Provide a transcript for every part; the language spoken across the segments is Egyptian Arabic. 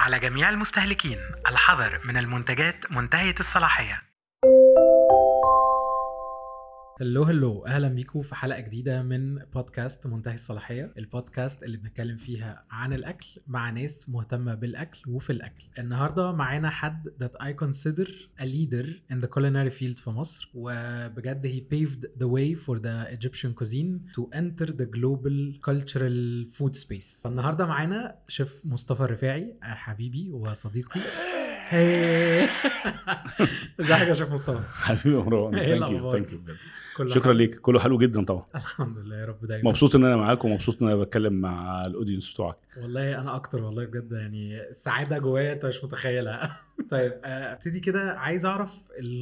على جميع المستهلكين الحذر من المنتجات منتهية الصلاحية هلو هلو اهلا بيكم في حلقه جديده من بودكاست منتهي الصلاحيه البودكاست اللي بنتكلم فيها عن الاكل مع ناس مهتمه بالاكل وفي الاكل النهارده معانا حد that I consider a leader in the culinary field في مصر وبجد he paved the way for the Egyptian cuisine to enter the global cultural food space فالنهارده معانا شيف مصطفى الرفاعي حبيبي وصديقي هاي. ازيك يا شيف مصطفى حبيبي يا مروان إيه ثانك يو الأخبار؟ ثانك يو كله شكرا حلو. ليك كله حلو جدا طبعا الحمد لله يا رب دايما مبسوط ان انا معاك ومبسوط ان انا بتكلم مع الاودينس بتوعك والله انا اكتر والله بجد يعني السعاده جوايا انت مش متخيلها طيب آه، ابتدي كده عايز اعرف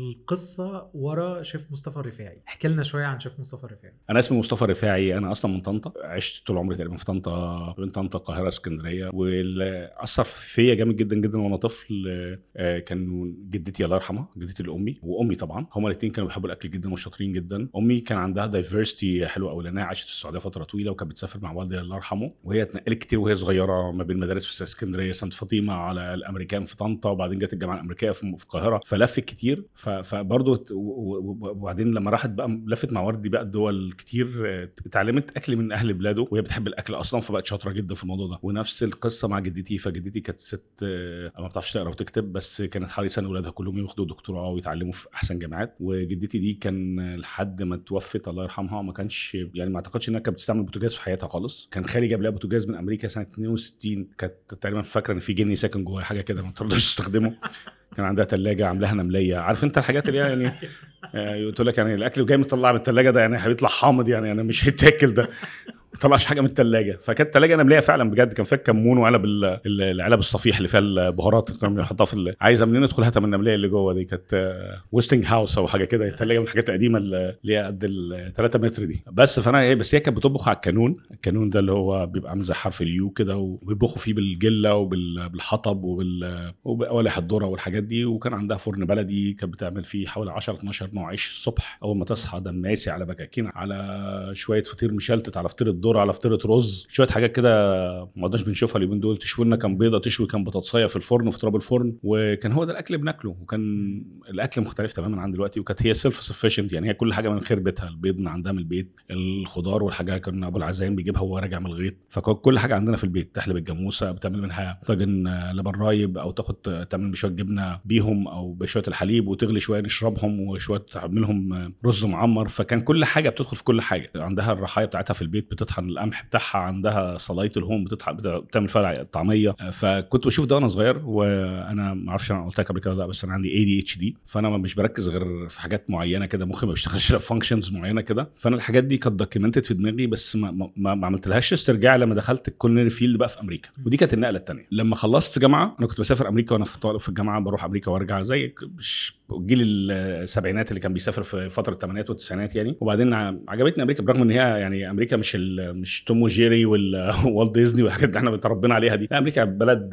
القصه ورا شيف مصطفى الرفاعي احكي لنا شويه عن شيف مصطفى الرفاعي انا اسمي مصطفى رفاعي انا اصلا من طنطا عشت طول عمري تقريبا في طنطا بين طنطا القاهره اسكندريه واللي اثر فيا جامد جدا جدا وانا طفل آه، كانوا جدتي الله يرحمها جدتي الامي وامي طبعا هما الاثنين كانوا بيحبوا الاكل جدا وشاطرين جدا امي كان عندها دايفرستي حلوه قوي لانها عاشت في السعوديه فتره طويله وكانت بتسافر مع والدي الله يرحمه وهي اتنقلت كتير وهي صغيره ما بين مدارس في اسكندريه سانت فاطمه على الامريكان في طنطا وبعدين جت الجامعه الامريكيه في في القاهره فلفت كتير ف- فبرضه ت- و- و- وبعدين لما راحت بقى لفت مع والدي بقى الدول كتير آه، اتعلمت اكل من اهل بلاده وهي بتحب الاكل اصلا فبقت شاطره جدا في الموضوع ده ونفس القصه مع جدتي فجدتي كانت ست آه، ما بتعرفش تقرا وتكتب بس كانت حريصه ان اولادها كلهم ياخدوا دكتوراه ويتعلموا في احسن جامعات وجدتي دي كان لحد ما توفت الله يرحمها ما كانش يعني ما اعتقدش انها كانت بتستعمل بوتاجاز في حياتها خالص كان خالي جاب لها بوتاجاز من امريكا سنه 62 كانت تقريبا فاكره ان في جني ساكن جواه حاجه كده ما ترضاش تستخدمه كان عندها ثلاجه عاملاها نمليه عارف انت الحاجات اللي هي يعني آه، قلت لك يعني الاكل جاي مطلع من الثلاجه ده يعني هيطلع حامض يعني انا مش هيتاكل ده ما طلعش حاجه من الثلاجه فكانت الثلاجه نمليه فعلا بجد كان فيها كمون وعلب ال- ال- العلب الصفيح اللي فيها البهارات اللي كنا بنحطها في ال- عايزه منين ندخل هاتها من النمليه اللي جوه دي كانت ويستنج هاوس او حاجه كده الثلاجه من الحاجات القديمه اللي هي قد ال 3 متر دي بس فانا ايه بس هي كانت بتطبخ على الكانون الكانون ده اللي هو بيبقى عامل زي حرف اليو كده وبيطبخوا فيه بالجله وبالحطب وبال وبقوالح الذره والحاجات دي وكان عندها فرن بلدي كانت بتعمل فيه حوالي 10 12 نوع عيش الصبح اول ما تصحى دماسي على بكاكين على شويه فطير مشلتت على فطيره ذره على فطيره رز شويه حاجات كده ما قدرناش بنشوفها اليومين دول تشوي لنا كان بيضه تشوي كان بطاطسيه في الفرن في تراب الفرن وكان هو ده الاكل اللي بناكله وكان الاكل مختلف تماما عن دلوقتي وكانت هي سيلف سفيشنت يعني هي كل حاجه من خير بيتها البيض من عندها من البيت الخضار والحاجه كان ابو العزايم بيجيبها وهو راجع من الغيط فكان كل حاجه عندنا في البيت تحلب الجاموسه بتعمل منها طاجن آه، لبن رايب او تاخد تعمل بشويه جبنه بيهم او بشويه الحليب وتغلي شويه نشربهم وشويه تعملهم آه، رز معمر فكان كل حاجه بتدخل في كل حاجه عندها الرحايه بتاعتها في البيت بتطحن القمح بتاعها عندها صلايه الهوم بتطحن بت- بتعمل فيها طعميه آه، فكنت بشوف ده وانا صغير وانا ما اعرفش انا قلت لك قبل كده ولا لا بس انا عندي اي دي اتش دي فانا مش بركز غير في حاجات معينه كده مخي ما بيشتغلش في فانكشنز معينه كده فانا الحاجات دي كانت دوكيومنتد في دماغي بس ما, ما, ما ما عملتلهاش استرجاع لما دخلت الكولينري فيلد بقى في امريكا ودي كانت النقله الثانيه لما خلصت جامعه انا كنت بسافر امريكا وانا في طالب في الجامعه بروح امريكا وارجع زي مش جيل السبعينات اللي كان بيسافر في فتره الثمانينات والتسعينات يعني وبعدين ع- عجبتني امريكا برغم ان هي يعني امريكا مش ال- مش توم وجيري وال- والت ديزني والحاجات اللي احنا اتربينا عليها دي لا امريكا بلد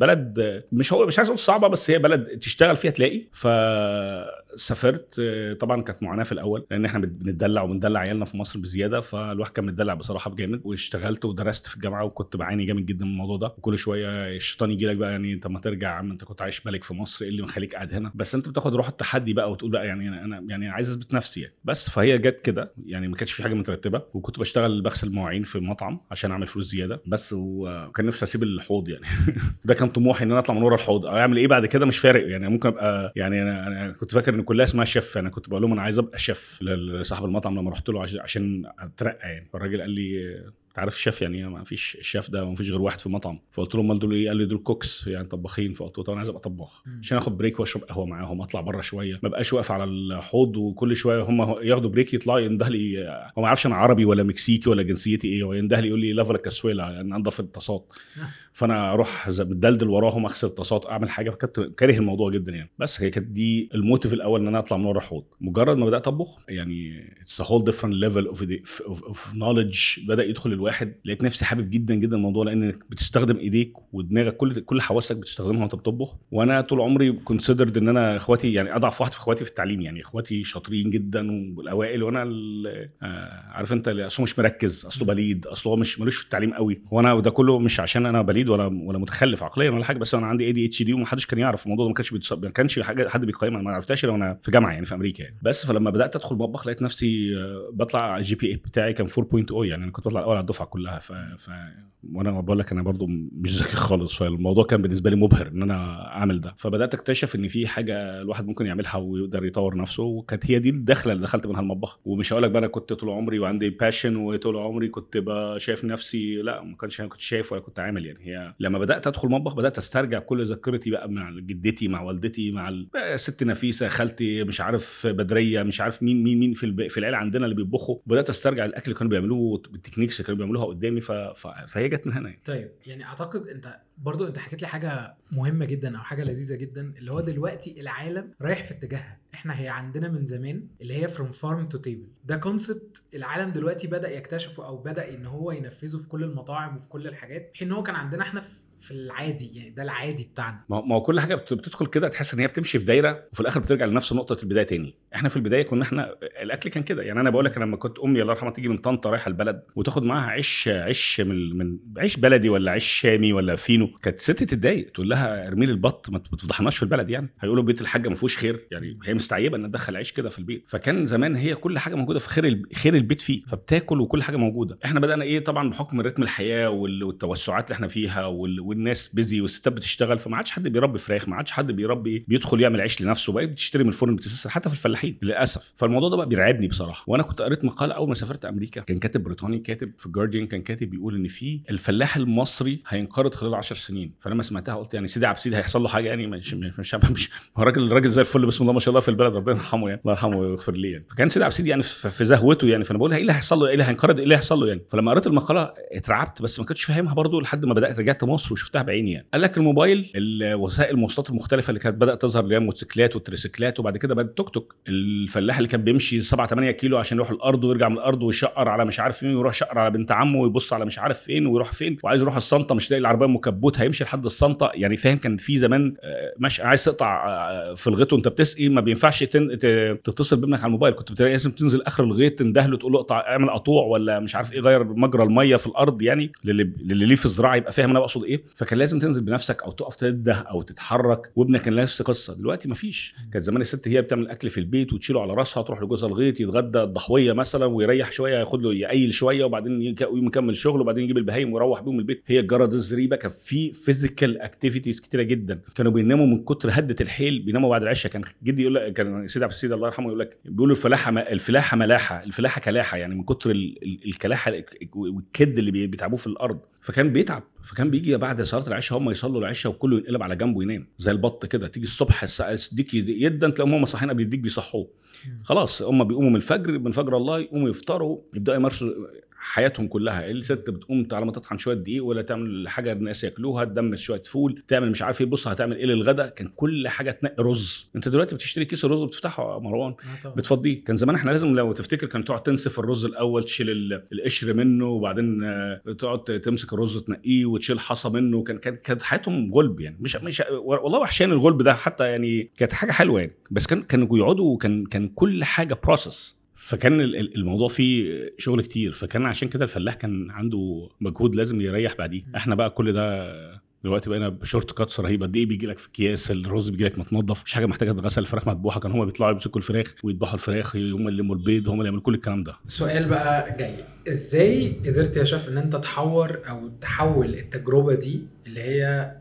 بلد مش هو مش عايز اقول صعبه بس هي بلد تشتغل فيها تلاقي فسافرت طبعا كانت معاناه في الاول لان احنا بنتدلع وبندلع عيالنا في مصر بزياده فالواحد كان متدلع بصراحه بجامد واشتغلت ودرست في الجامعه وكنت بعاني جامد جدا من الموضوع ده وكل شويه الشيطان يجي لك بقى يعني انت ما ترجع يا عم انت كنت عايش ملك في مصر ايه اللي مخليك قاعد هنا بس انت بتاخد روح التحدي بقى وتقول بقى يعني انا أنا يعني عايز اثبت نفسي يعني بس فهي جت كده يعني ما كانش في حاجه مترتبه وكنت بشتغل بغسل مواعين في مطعم عشان اعمل فلوس زياده بس وكان نفسي اسيب الحوض يعني ده كان طموحي ان انا اطلع من ورا الحوض او اعمل ايه بعد كده مش فارق يعني ممكن ابقى يعني انا, أنا كنت فاكر ان كلها اسمها شيف انا كنت بقول لهم انا عايز ابقى شيف لصاحب المطعم لما رحت له عش- عشان اترقى يعني فالراجل قال لي انت عارف الشيف يعني ايه ما فيش الشيف ده ما فيش غير واحد في المطعم فقلت له امال دول ايه قال لي دول كوكس يعني طباخين فقلت له طب انا عايز ابقى طباخ مم. عشان اخد بريك واشرب قهوه معاهم اطلع بره شويه ما بقاش واقف على الحوض وكل شويه هم ياخدوا بريك يطلعوا ينده لي هو ما يعرفش انا عربي ولا مكسيكي ولا جنسيتي ايه هو ينده لي يقول لي لافا كاسويلا يعني انضف الطاسات فانا اروح زي- متدلدل وراهم اغسل الطاسات اعمل حاجه فكنت كاره الموضوع جدا يعني بس هي كانت دي الموتيف الاول ان انا اطلع من ورا الحوض مجرد ما بدات اطبخ يعني اتس هول ديفرنت ليفل اوف اوف نولج بدا يدخل واحد لقيت نفسي حابب جدا جدا الموضوع لانك بتستخدم ايديك ودماغك كل كل حواسك بتستخدمها وانت بتطبخ وانا طول عمري كونسيدرد ان انا اخواتي يعني اضعف واحد في اخواتي في التعليم يعني اخواتي شاطرين جدا والاوائل وانا ال- آه، عارف انت اللي اصله مش مركز اصله بليد اصله هو مش ملوش في التعليم قوي وانا وده كله مش عشان انا بليد ولا ولا متخلف عقليا ولا حاجه بس انا عندي اي دي اتش دي ومحدش كان يعرف الموضوع ده ما كانش بيتص... ما كانش حاجه حد بيقيمها ما عرفتهاش لو انا في جامعه يعني في امريكا يعني بس فلما بدات ادخل المطبخ لقيت نفسي آه، بطلع الجي بي اي بتاعي كان 4.0 يعني انا كنت بطلع الاول على الدفعه كلها ف... ف... وانا بقول لك انا برضو مش ذكي خالص فالموضوع كان بالنسبه لي مبهر ان انا اعمل ده فبدات اكتشف ان في حاجه الواحد ممكن يعملها ويقدر يطور نفسه وكانت هي دي الدخله اللي دخلت منها المطبخ ومش هقول لك بقى انا كنت طول عمري وعندي باشن وطول عمري كنت بقى شايف نفسي لا ما كنتش انا كنت شايف ولا كنت عامل يعني هي لما بدات ادخل المطبخ بدات استرجع كل ذاكرتي بقى مع جدتي مع والدتي مع ال- بقى ست نفيسه خالتي مش عارف بدريه مش عارف مين مين مين في الب... في العيله عندنا اللي بيطبخوا بدات استرجع الاكل اللي كانوا بيعملوه بالتكنيكس اللي كانوا بيعملوها قدامي ف... ف... فهي جت من هنا يعني طيب يعني اعتقد انت برضو انت حكيت لي حاجه مهمه جدا او حاجه لذيذه جدا اللي هو دلوقتي العالم رايح في اتجاهها احنا هي عندنا من زمان اللي هي فروم فارم تو تيبل ده كونسبت العالم دلوقتي بدا يكتشفه او بدا ان هو ينفذه في كل المطاعم وفي كل الحاجات في حين ان هو كان عندنا احنا في في العادي يعني ده العادي بتاعنا ما هو- ما هو كل حاجه بت- بتدخل كده تحس ان هي بتمشي في دايره وفي الاخر بترجع لنفس نقطه البدايه تاني احنا في البدايه كنا احنا الاكل كان كده يعني انا بقول لك أنا لما كنت امي الله يرحمها تيجي من طنطا رايحه البلد وتاخد معاها عيش عيش من من عيش بلدي ولا عيش شامي ولا فينو كانت ست تتضايق تقول لها ارمي لي البط ما تفضحناش في البلد يعني هيقولوا بيت الحاجه ما فيهوش خير يعني هي مستعيبه ان تدخل عيش كده في البيت فكان زمان هي كل حاجه موجوده في خير الب- خير البيت فيه فبتاكل وكل حاجه موجوده احنا بدانا ايه طبعا بحكم رتم الحياه وال- والتوسعات اللي احنا فيها وال- والناس بيزي والستات بتشتغل فما عادش حد بيربي فراخ ما عادش حد بيربي بيدخل يعمل عيش لنفسه بقى بتشتري من الفرن بتسلسل حتى في الفلاحين للاسف فالموضوع ده بقى بيرعبني بصراحه وانا كنت قريت مقاله اول ما سافرت امريكا كان كاتب بريطاني كاتب في الجارديان كان كاتب بيقول ان في الفلاح المصري هينقرض خلال 10 سنين فلما سمعتها قلت يعني سيدي عبد السيد هيحصل له حاجه يعني مش مش مش, مش هو راجل راجل زي الفل بسم الله ما شاء الله في البلد ربنا يرحمه يعني الله يرحمه ويغفر لي يعني فكان سيدي عبد السيد يعني في في زهوته يعني فانا بقول ايه اللي هيحصل له ايه اللي هينقرض ايه اللي هيحصل له يعني فلما قريت المقاله اترعبت بس ما كنتش فاهمها برضو لحد ما بدات رجعت مصر وشفتها بعيني يعني قال لك الموبايل الوسائل المواصلات المختلفه اللي كانت بدات تظهر اللي هي الموتوسيكلات والتريسيكلات وبعد كده بقى التوك توك الفلاح اللي كان بيمشي 7 8 كيلو عشان يروح الارض ويرجع من الارض ويشقر على مش عارف فين ويروح يشقر على بنت عمه ويبص على مش عارف فين ويروح فين وعايز يروح السنطه مش لاقي العربيه مكبوت هيمشي لحد السنطه يعني فاهم كان في زمان آه، مش عايز تقطع آه، في الغيط وانت بتسقي ما بينفعش تن... ت- تتصل بابنك على الموبايل كنت بتلاقي لازم تنزل اخر الغيط تنده له تقول له اقطع اعمل قطوع ولا مش عارف ايه غير مجرى الميه في الارض يعني للي للي ليه في الزراعه يبقى فاهم انا بقصد ايه فكان لازم تنزل بنفسك او تقف تنده او تتحرك وابنك كان نفس قصه دلوقتي ما فيش كانت زمان الست هي بتعمل اكل في البيت وتشيله على راسها تروح لجوزها الغيط يتغدى الضحويه مثلا ويريح شويه ياخد له يقيل شويه وبعدين يك- يقوم يكمل شغل وبعدين يجيب البهايم ويروح بيهم البيت هي الجرد الزريبه كان في فيزيكال اكتيفيتيز كتيره جدا كانوا بيناموا من كتر هده الحيل بيناموا بعد العشاء كان جدي يقول لك كان سيدي عبد السيد الله يرحمه يقول لك بيقولوا الفلاحه ما الفلاحه ملاحه الفلاحه كلاحه يعني من كتر ال- ال- الكلاحه والكد اللي بي- بيتعبوه في الارض فكان بيتعب فكان بيجي بعد صلاه العشاء هم يصلوا العشاء وكله ينقلب على جنبه ينام زي البط كده تيجي الصبح الساعه يديك يدا تلاقيهم هم صاحيين قبل يديك بيصحوه خلاص هم بيقوموا من الفجر من فجر الله يقوموا يفطروا يبداوا يمارسوا حياتهم كلها الست بتقوم على ما تطحن شويه دقيق ولا تعمل حاجه الناس ياكلوها تدمس شويه فول تعمل مش عارف ايه بص هتعمل ايه للغدا كان كل حاجه تنقي رز انت دلوقتي بتشتري كيس الرز بتفتحه يا مروان آه طبعا. بتفضيه كان زمان احنا لازم لو تفتكر كان تقعد تنسف الرز الاول تشيل ال- القشر منه وبعدين آه، تقعد تمسك الرز تنقيه وتشيل حصى منه كان كان كانت حياتهم غلب يعني مش مش والله وحشان الغلب ده حتى يعني كانت حاجه حلوه يعني بس كان كانوا يقعدوا كان كان كل حاجه بروسس فكان ال- ال- الموضوع فيه شغل كتير فكان عشان كده الفلاح كان عنده مجهود لازم يريح بعديه احنا بقى كل ده دلوقتي بقينا بشورت كاتس رهيبه قد ايه بيجي لك في اكياس الرز بيجي لك متنضف مش حاجه محتاجه تتغسل الفراخ مذبوحه كان هم بيطلعوا يمسكوا الفراخ ويذبحوا الفراخ هم اللي يلموا البيض هم اللي يعملوا كل الكلام ده سؤال بقى جاي ازاي قدرت يا شاف ان انت تحور او تحول التجربه دي اللي هي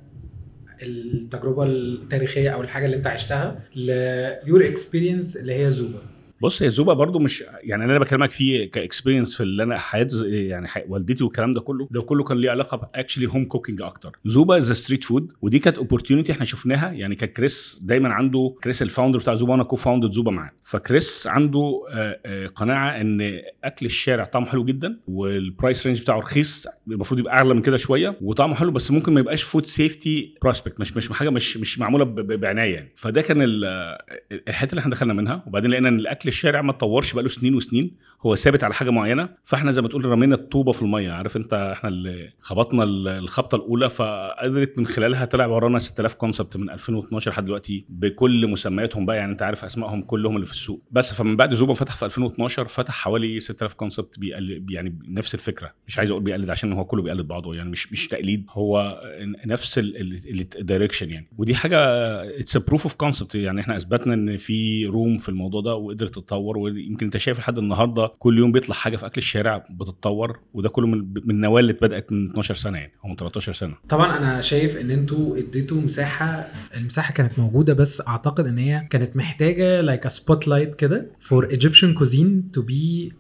التجربه التاريخيه او الحاجه اللي انت عشتها ليور اكسبيرينس اللي هي زوبا بص هي الزوبه برضو مش يعني اللي انا بكلمك فيه كاكسبيرينس في اللي انا حياه ز- يعني حي... والدتي والكلام ده كله ده كله كان ليه علاقه باكشلي هوم كوكينج اكتر زوبا از ستريت فود ودي كانت اوبورتيونيتي احنا شفناها يعني كان كريس دايما عنده كريس الفاوندر بتاع زوبا وانا كو فاوندر زوبا معاه فكريس عنده آه، آه، قناعه ان اكل الشارع طعمه حلو جدا والبرايس رينج بتاعه رخيص المفروض يبقى اعلى من كده شويه وطعمه حلو بس ممكن ما يبقاش فود سيفتي بروسبكت مش مش حاجه مش مش معموله ب- ب- بعنايه يعني فده كان ال- الحته اللي احنا دخلنا منها وبعدين لقينا ان الاكل الشارع ما اتطورش بقاله سنين وسنين هو ثابت على حاجه معينه فاحنا زي ما تقول رمينا الطوبه في الميه عارف انت احنا اللي خبطنا ال- الخبطه الاولى فقدرت من خلالها طلع ورانا 6000 كونسبت من 2012 لحد دلوقتي بكل مسمياتهم بقى يعني انت عارف اسمائهم كلهم اللي في السوق بس فمن بعد زوبا فتح في 2012 فتح حوالي 6000 كونسبت بيقلد يعني نفس الفكره مش عايز اقول بيقلد عشان هو كله بيقلد بعضه يعني مش مش تقليد هو نفس الدايركشن يعني ودي حاجه اتس بروف اوف كونسبت يعني احنا اثبتنا ان في روم في الموضوع ده وقدرت تتطور ويمكن انت شايف لحد النهارده كل يوم بيطلع حاجه في اكل الشارع بتتطور وده كله من من النواه اللي اتبدات من 12 سنه يعني او من 13 سنه طبعا انا شايف ان انتوا اديتوا مساحه المساحه كانت موجوده بس اعتقد ان هي كانت محتاجه لايك ا سبوت لايت كده فور ايجيبشن كوزين تو بي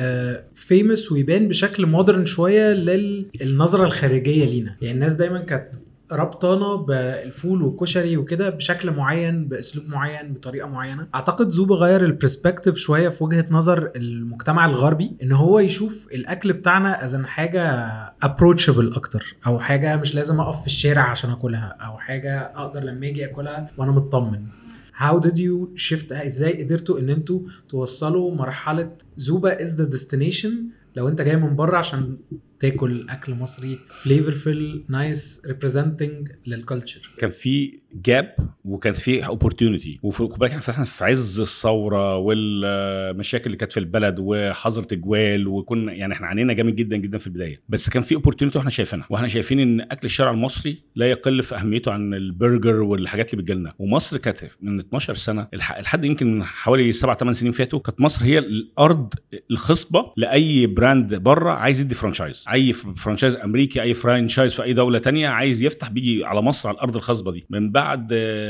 فيمس ويبان بشكل مودرن شويه للنظره الخارجيه لينا يعني الناس دايما كانت ربطانه بالفول والكشري وكده بشكل معين باسلوب معين بطريقه معينه اعتقد زوبا غير البرسبكتيف شويه في وجهه نظر المجتمع الغربي ان هو يشوف الاكل بتاعنا از حاجه ابروتشبل اكتر او حاجه مش لازم اقف في الشارع عشان اكلها او حاجه اقدر لما اجي اكلها وانا مطمن How did you shift ازاي قدرتوا ان انتوا توصلوا مرحله زوبا از ذا destination لو انت جاي من بره عشان تاكل اكل مصري فليفرفul نايس ريبريزنتنج للكالتشر كان في جاب وكان في اوبورتيونيتي وخد بالك احنا في عز الثوره والمشاكل اللي كانت في البلد وحظر تجوال وكنا يعني احنا عانينا جامد جدا جدا في البدايه بس كان في اوبورتيونيتي واحنا شايفينها واحنا شايفين ان اكل الشارع المصري لا يقل في اهميته عن البرجر والحاجات اللي بتجي لنا ومصر كانت من 12 سنه الح- لحد يمكن من حوالي 7 8 سنين فاتوا كانت مصر هي الارض الخصبه لاي براند بره عايز يدي فرانشايز اي فرانشايز امريكي اي فرانشايز في اي دوله تانية عايز يفتح بيجي على مصر على الارض الخصبه دي من بعد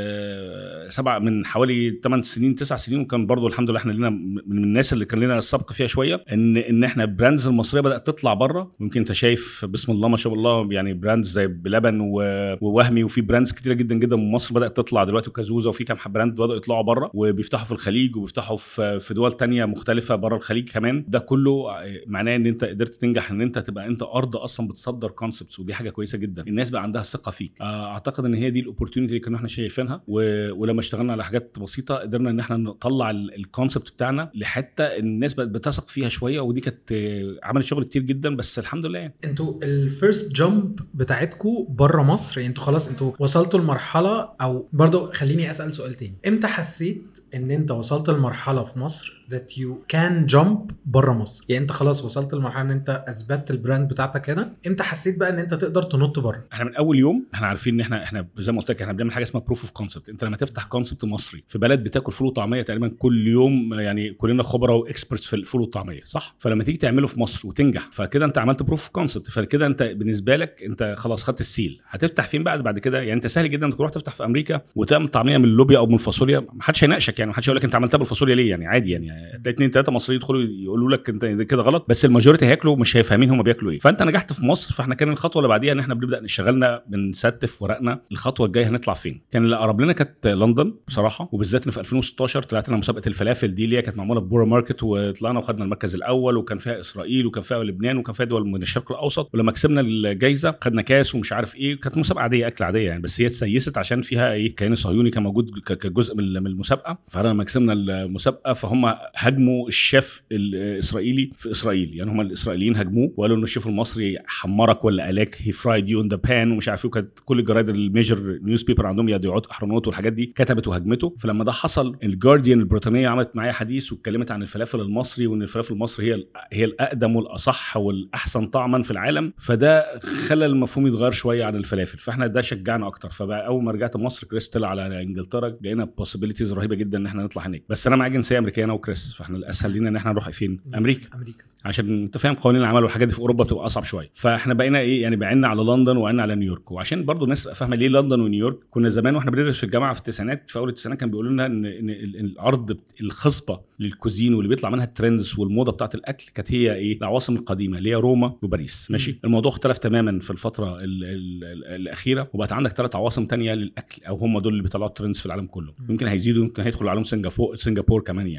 آه، سبع من حوالي 8 سنين 9 سنين وكان برضو الحمد لله احنا لنا من الناس اللي كان لنا السبق فيها شويه ان ان احنا البراندز المصريه بدات تطلع بره ممكن انت شايف بسم الله ما شاء الله يعني براندز زي بلبن و- ووهمي وفي براندز كتيره جدا جدا من مصر بدات تطلع دلوقتي وكازوزه وفي كام براند بداوا يطلعوا بره وبيفتحوا في الخليج وبيفتحوا في في دول تانية مختلفه بره الخليج كمان ده كله معناه ان انت قدرت تنجح ان انت تبقى انت ارض اصلا بتصدر كونسبتس ودي حاجه كويسه جدا الناس بقى عندها ثقه فيك آه، اعتقد ان هي دي الاوبورتيونيتي اللي كنا احنا شايفينها و... ولما اشتغلنا على حاجات بسيطه قدرنا ان احنا نطلع الكونسبت بتاعنا لحته الناس بقت بتثق فيها شويه ودي كانت آه، عملت شغل كتير جدا بس الحمد لله يعني انتوا الفيرست جامب بتاعتكم بره مصر يعني انتوا خلاص انتوا وصلتوا لمرحله او برضو خليني اسال سؤال تاني امتى حسيت ان انت وصلت لمرحله في مصر that you can jump بره مصر يعني انت خلاص وصلت لمرحله ان انت اثبتت البراند بتاعتك هنا امتى حسيت بقى ان انت تقدر تنط بره احنا من اول يوم احنا عارفين ان احنا احنا زي ما قلت لك احنا بنعمل حاجه اسمها بروف اوف كونسبت انت لما تفتح كونسبت مصري في بلد بتاكل فول وطعميه تقريبا كل يوم يعني كلنا خبراء واكسبرتس في الفول والطعميه صح فلما تيجي تعمله في مصر وتنجح فكده انت عملت بروف اوف كونسبت فكده انت بالنسبه لك انت خلاص خدت السيل هتفتح فين بعد بعد كده يعني انت سهل جدا انك تروح تفتح في امريكا وتعمل طعميه من اللوبيا او من الفاصوليا ما حدش هيناقشك يعني ما حدش هيقول لك انت عملتها بالفاصوليا ليه يعني عادي يعني هتلاقي اثنين ثلاثه مصريين يدخلوا يقولوا لك انت ده كده غلط بس الماجوريتي هياكلوا مش هيفهمين هم بياكلوا ايه فانت نجحت في مصر فاحنا كان الخطوه اللي بعديها ان احنا بنبدا نشتغلنا بنستف ورقنا الخطوه الجايه هنطلع فين كان اللي قرب لنا كانت لندن بصراحه وبالذات ان في 2016 طلعت لنا مسابقه الفلافل دي اللي هي كانت معموله في بورا ماركت وطلعنا وخدنا المركز الاول وكان فيها اسرائيل وكان فيها لبنان وكان فيها دول من الشرق الاوسط ولما كسبنا الجائزه خدنا كاس ومش عارف ايه كانت مسابقه عاديه اكل عاديه يعني بس هي اتسيست عشان فيها ايه كيان صهيوني كان موجود ك- كجزء من من المسابقه فاحنا لما كسبنا المسابقه فهم هاجموا الشيف الاسرائيلي في اسرائيل يعني هم الاسرائيليين هاجموه وقالوا ان الشيف المصري حمرك ولا قلاك هي فرايد يو ان ذا بان ومش عارف ايه وكانت كل الجرايد الميجر نيوز بيبر عندهم يدعوات احرنوت والحاجات دي كتبت وهاجمته فلما ده حصل الجارديان البريطانيه عملت معايا حديث واتكلمت عن الفلافل المصري وان الفلافل المصري هي هي الاقدم والاصح والاحسن طعما في العالم فده خلى المفهوم يتغير شويه عن الفلافل فاحنا ده شجعنا اكتر فبقى اول ما رجعت مصر كريس طلع على انجلترا لقينا بوسيبيليتيز رهيبه جدا ان احنا نطلع هناك بس انا معايا جنسيه امريكيه انا وكريس فاحنا الاسهل لينا ان احنا نروح فين امريكا امريكا عشان انت فاهم قوانين العمل والحاجات دي في اوروبا بتبقى اصعب شويه فاحنا بقينا ايه يعني بعنا على لندن وعنا على نيويورك وعشان برضو الناس تبقى فاهمه ليه لندن ونيويورك كنا زمان واحنا بندرس في الجامعه في التسعينات في اول التسعينات كان بيقولوا لنا ان ان ال- الارض بت- الخصبه للكوزين واللي بيطلع منها الترندز والموضه بتاعت الاكل كانت هي ايه العواصم القديمه اللي هي روما وباريس ماشي الموضوع اختلف تماما في الفتره ال ال ال الاخيره وبقت عندك ثلاث عواصم تانية للاكل او هم دول اللي بيطلعوا الترندز في العالم كله مم. يمكن هيزيدوا يمكن هيدخلوا عليهم سنغافور سنغافور كمان يعني بقى عندك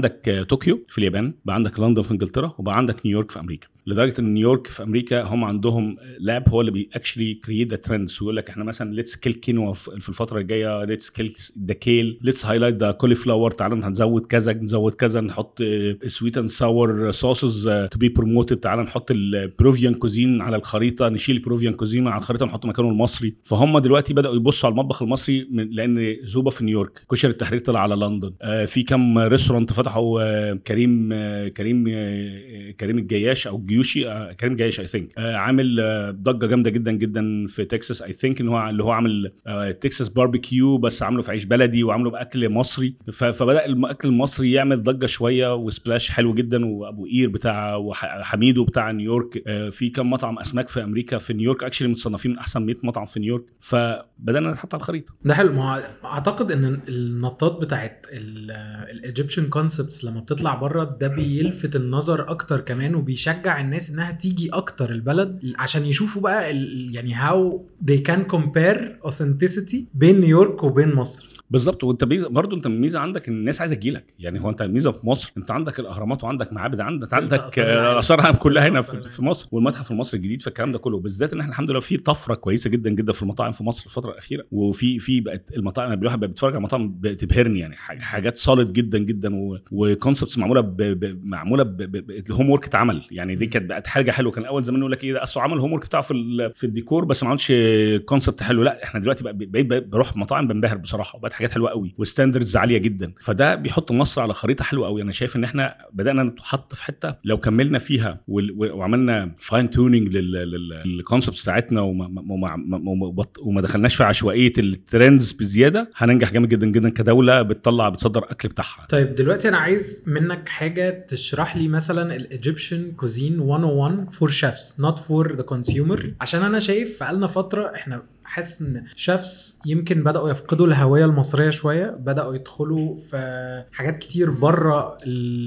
عندك آه، طوكيو في اليابان بقى عندك لندن في انجلترا وبقى عندك نيويورك في امريكا لدرجه ان نيويورك في امريكا هم عندهم لاب هو اللي بي اكشلي كرييت ذا ترندز ويقول لك احنا مثلا ليتس كيل كينوا في الفتره الجايه ليتس كيل ذا كيل ليتس هايلايت ذا كولي فلاور تعالى هنزود كذا نزود كذا نحط سويت اند ساور صوصز تو بي بروموتد تعالى نحط البروفيان كوزين على الخريطه نشيل البروفيان كوزين على الخريطه نحط مكانه المصري فهم دلوقتي بداوا يبصوا على المطبخ المصري من لان زوبا في نيويورك كشري التحرير طلع على لندن آه، في كم ريستورانت فتحوا آه، كريم آه، كريم آه، كريم الجياش او الجيوشي آه، كريم جياش اي ثينك عامل آه، ضجه جامده جدا جدا في تكساس اي ثينك ان هو اللي هو عامل آه، تكساس باربيكيو بس عامله في عيش بلدي وعامله باكل مصري ف- فبدا الاكل المصري يعمل ضجه شويه وسبلاش حلو جدا وابو قير بتاع وحميدو بتاع نيويورك آه، في كم مطعم اسماك في امريكا في نيويورك اكشلي متصنفين من احسن 100 مطعم في نيويورك فبدانا نحط على الخريطه ده حلو ما هو اعتقد ان النطاط بتاعت الايجيبشن كونسبتس لما بتطلع بره ده بيلفت النظر اكتر كمان وبيشجع الناس انها تيجي اكتر البلد عشان يشوفوا بقى ال- يعني هاو they can compare authenticity بين نيويورك وبين مصر بالظبط وانت بيز... برضه انت الميزه عندك ان الناس عايزه تجيلك يعني هو انت الميزه في مصر انت عندك الاهرامات وعندك معابد عندك عندك آثار العالم. آه، اثار العالم كلها هنا آثار في, العالم. في مصر والمتحف المصري الجديد فالكلام ده كله بالذات ان احنا الحمد لله في طفره كويسه جدا جدا في المطاعم في مصر الفتره الاخيره وفي في بقت المطاعم الواحد بقى بيتفرج على مطاعم بتبهرني يعني ح- حاجات صالد جدا جدا و... وكونسبتس معموله ب... ب... معموله ب... ب... ب... الهوم ورك اتعمل يعني دي كانت بقت حاجه حلوه كان الاول زمان يقول لك ايه ده اصل عمل الهوم ورك بتاعه في ال... في الديكور بس ما عملش كونسبت حلو لا احنا دلوقتي بقى بقيت بقيت بروح مطاعم بنبهر بصراحه وبقت حاجات حلوه قوي وستاندردز عاليه جدا فده بيحط مصر على خريطه حلوه قوي انا شايف ان احنا بدانا نتحط في حته لو كملنا فيها وال- و- وعملنا فاين تيوننج للكونسبت بتاعتنا وما, وما, وما, وما- وما دخلناش في عشوائيه الترندز بزياده هننجح جامد جدا جدا كدوله بتطلع بتصدر اكل بتاعها طيب دلوقتي انا عايز منك حاجه تشرح لي مثلا الايجيبشن كوزين 101 فور شيفs نوت فور ذا كونسيومر عشان انا شايف بقالنا فتره احنا حاسس ان شيفs يمكن بداوا يفقدوا الهويه المصريه شويه بداوا يدخلوا في حاجات كتير بره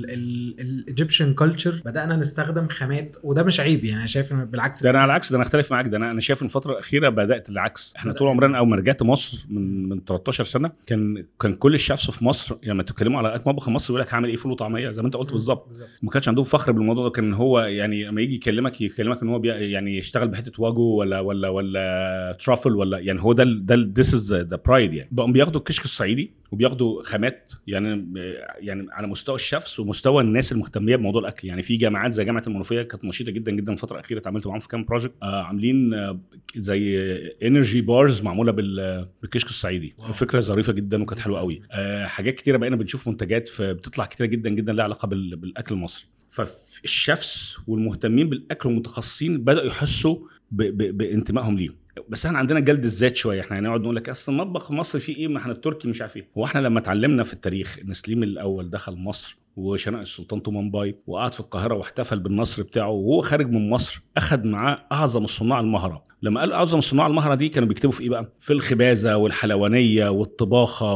الايجيبشن كلتشر بدانا نستخدم خامات وده مش عيب يعني انا شايف ان بالعكس ده انا على العكس ده انا اختلف معاك ده انا انا شايف ان الفتره الاخيره بدات العكس احنا بدأ- طول عمرنا اول ما رجعت مصر من من 13 سنه كان كان كل الشيفs في مصر لما يعني تتكلموا على اكل مطبخ مصر يقول لك هعمل ايه فول وطعميه زي ما انت قلت بالظبط ما كانش عندهم فخر بالموضوع ده كان هو يعني لما يجي يكلمك يكلمك ان هو بي يعني يشتغل بحته واجو ولا ولا ولا ترافل ولا يعني هو ده ال- ده ذس از ذا برايد يعني بقوا بياخدوا الكشك الصعيدي وبياخدوا خامات يعني يعني على مستوى الشيفs ومستوى الناس المهتميه بموضوع الاكل يعني في جامعات زي جامعه المنوفيه كانت نشيطه جدا جدا الفتره الاخيره اتعاملت معاهم في كام بروجكت آه عاملين آه زي انرجي بارز معموله بال- بالكشك الصعيدي واو. فكره ظريفه جدا وكانت حلوه قوي آه حاجات كتيره بقينا بنشوف منتجات في بتطلع كتيره جدا جدا لها علاقه بال- بالاكل المصري فالشيفs والمهتمين بالاكل والمتخصصين بداوا يحسوا ب- ب- بانتمائهم ليه بس احنا عندنا جلد الذات شويه احنا هنقعد نقول لك اصل المطبخ المصري فيه ايه ما احنا التركي مش عارف ايه هو احنا لما اتعلمنا في التاريخ ان سليم الاول دخل مصر وشنق السلطان تومنباي وقعد في القاهره واحتفل بالنصر بتاعه وهو خارج من مصر اخذ معاه اعظم الصناع المهره لما قال اعظم الصناع المهره دي كانوا بيكتبوا في ايه بقى في الخبازه والحلوانيه والطباخه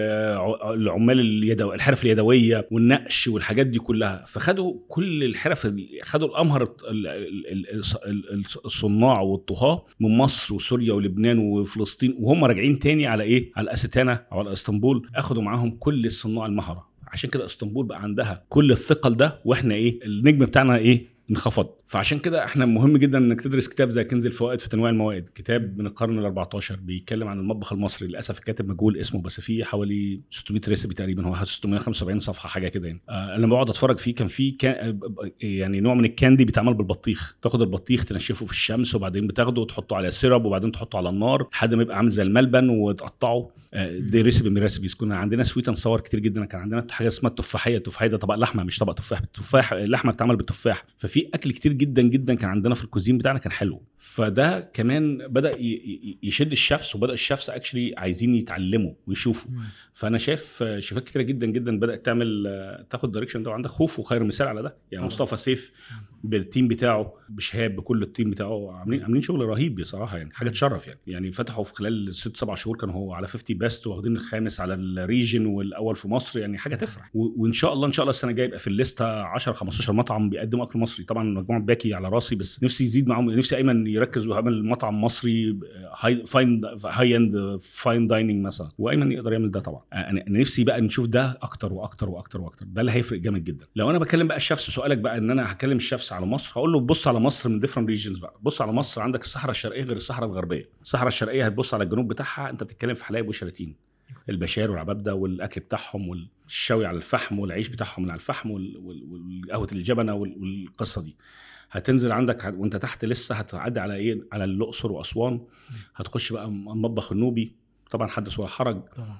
والعمال اليدو الحرف اليدويه والنقش والحاجات دي كلها فخدوا كل الحرف ال- خدوا الامهر الط- ال- ال- ال- ال- ال- الصناع والطهاه من مصر وسوريا ولبنان وفلسطين وهم راجعين تاني على ايه على استانا او على اسطنبول اخدوا معاهم كل الصناع المهره عشان كده اسطنبول بقى عندها كل الثقل ده واحنا ايه النجم بتاعنا ايه انخفض فعشان كده احنا مهم جدا انك تدرس كتاب زي كنز الفوائد في تنويع الموائد كتاب من القرن ال 14 بيتكلم عن المطبخ المصري للاسف الكاتب مجهول اسمه بس فيه حوالي 600 ريسبي تقريبا هو 675 صفحه حاجه كده يعني آه انا بقعد اتفرج فيه كان فيه كان يعني نوع من الكاندي بيتعمل بالبطيخ تاخد البطيخ تنشفه في الشمس وبعدين بتاخده وتحطه على سيرب وبعدين تحطه على النار لحد ما يبقى عامل زي الملبن وتقطعه آه، دي ريسبي من الريسبيز كنا عندنا سويت اند صور كتير جدا كان عندنا حاجه اسمها التفاحيه التفاحيه ده طبق لحمه مش طبق تفاح التفاح اللحمه بتتعمل بالتفاح ففي اكل كتير جدا جدا كان عندنا في الكوزين بتاعنا كان حلو فده كمان بدا ي- ي- يشد الشفس وبدا الشفس اكشلي عايزين يتعلموا ويشوفوا فانا شايف آه، شيفات كتيره جدا جدا بدات تعمل آه، تاخد دايركشن ده وعندك خوف وخير مثال على ده يعني طبعا. مصطفى سيف بالتيم بتاعه بشهاب بكل التيم بتاعه عاملين عاملين شغل رهيب بصراحه يعني حاجه تشرف يعني يعني فتحوا في خلال ست سبع شهور كانوا هو على 50 بيست واخدين الخامس على الريجن والاول في مصر يعني حاجه تفرح و- وان شاء الله ان شاء الله السنه الجايه يبقى في الليسته 10 15 مطعم بيقدموا اكل مصري طبعا مجموعه باكي على راسي بس نفسي يزيد معاهم نفسي ايمن يركز ويعمل مطعم مصري هاي فاين هاي اند فاين دايننج مثلا وايمن يقدر يعمل ده طبعا انا أنا نفسي بقى نشوف ده اكتر واكتر واكتر واكتر ده اللي هيفرق جامد جدا لو انا بكلم بقى الشفس سؤالك بقى ان انا هكلم الشفس على مصر هقول له بص على مصر من ديفرنت ريجنز بقى بص على مصر عندك الصحراء الشرقيه غير الصحراء الغربيه الصحراء الشرقيه هتبص على الجنوب بتاعها انت بتتكلم في حلايب وشلاتين البشار والعبابده والاكل بتاعهم والشوي على الفحم والعيش بتاعهم اللي على الفحم وال- وال- والقهوه الجبنه وال- والقصه دي هتنزل عندك ه- وانت تحت لسه هتعدي على ايه على الاقصر واسوان هتخش بقى المطبخ النوبي طبعا حدث ولا حرج طبعا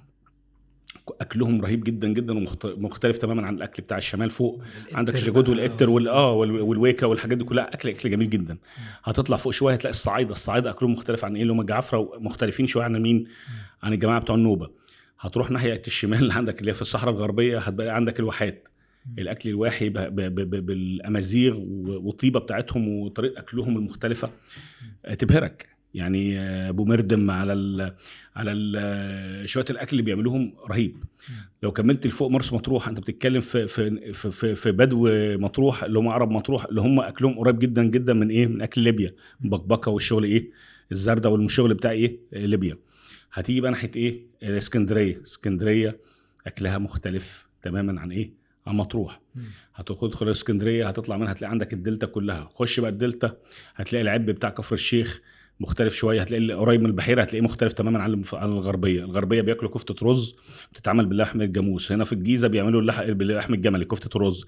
اكلهم رهيب جدا جدا ومختلف تماما عن الاكل بتاع الشمال فوق عندك الإبتر الجود بقى والابتر وال اه وال- والويكا والحاجات دي كلها اكل اكل جميل جدا هتطلع فوق شويه هتلاقي الصعايده الصعايده اكلهم مختلف عن ايه اللي هم الجعفره مختلفين شويه عن مين عن الجماعه بتوع النوبه هتروح ناحيه الشمال اللي عندك اللي هي في الصحراء الغربيه هتبقى عندك الواحات الاكل الواحي ب- ب- ب- ب- بالامازيغ و- والطيبه بتاعتهم وطريقه اكلهم المختلفه آه، تبهرك يعني آه، ابو مردم على ال على ال شويه الاكل اللي بيعملوهم رهيب لو كملت لفوق مرسى مطروح انت بتتكلم في في في, في, في بدو مطروح اللي هم عرب مطروح اللي هم اكلهم قريب جدا جدا من ايه من اكل ليبيا بكبكه والشغل ايه الزردة والشغل بتاع ايه ليبيا هتيجي بقى ناحيه ايه اسكندريه اسكندريه اكلها مختلف تماما عن ايه عن مطروح مم. هتدخل اسكندريه هتطلع منها هتلاقي عندك الدلتا كلها خش بقى الدلتا هتلاقي العب بتاع كفر الشيخ مختلف شويه هتلاقي اللي قريب من البحيره هتلاقيه مختلف تماما عن الف- عن الغربيه الغربيه بياكلوا كفته رز بتتعمل باللحم الجاموس هنا في الجيزه بيعملوا اللح... باللحم الجملي كفته رز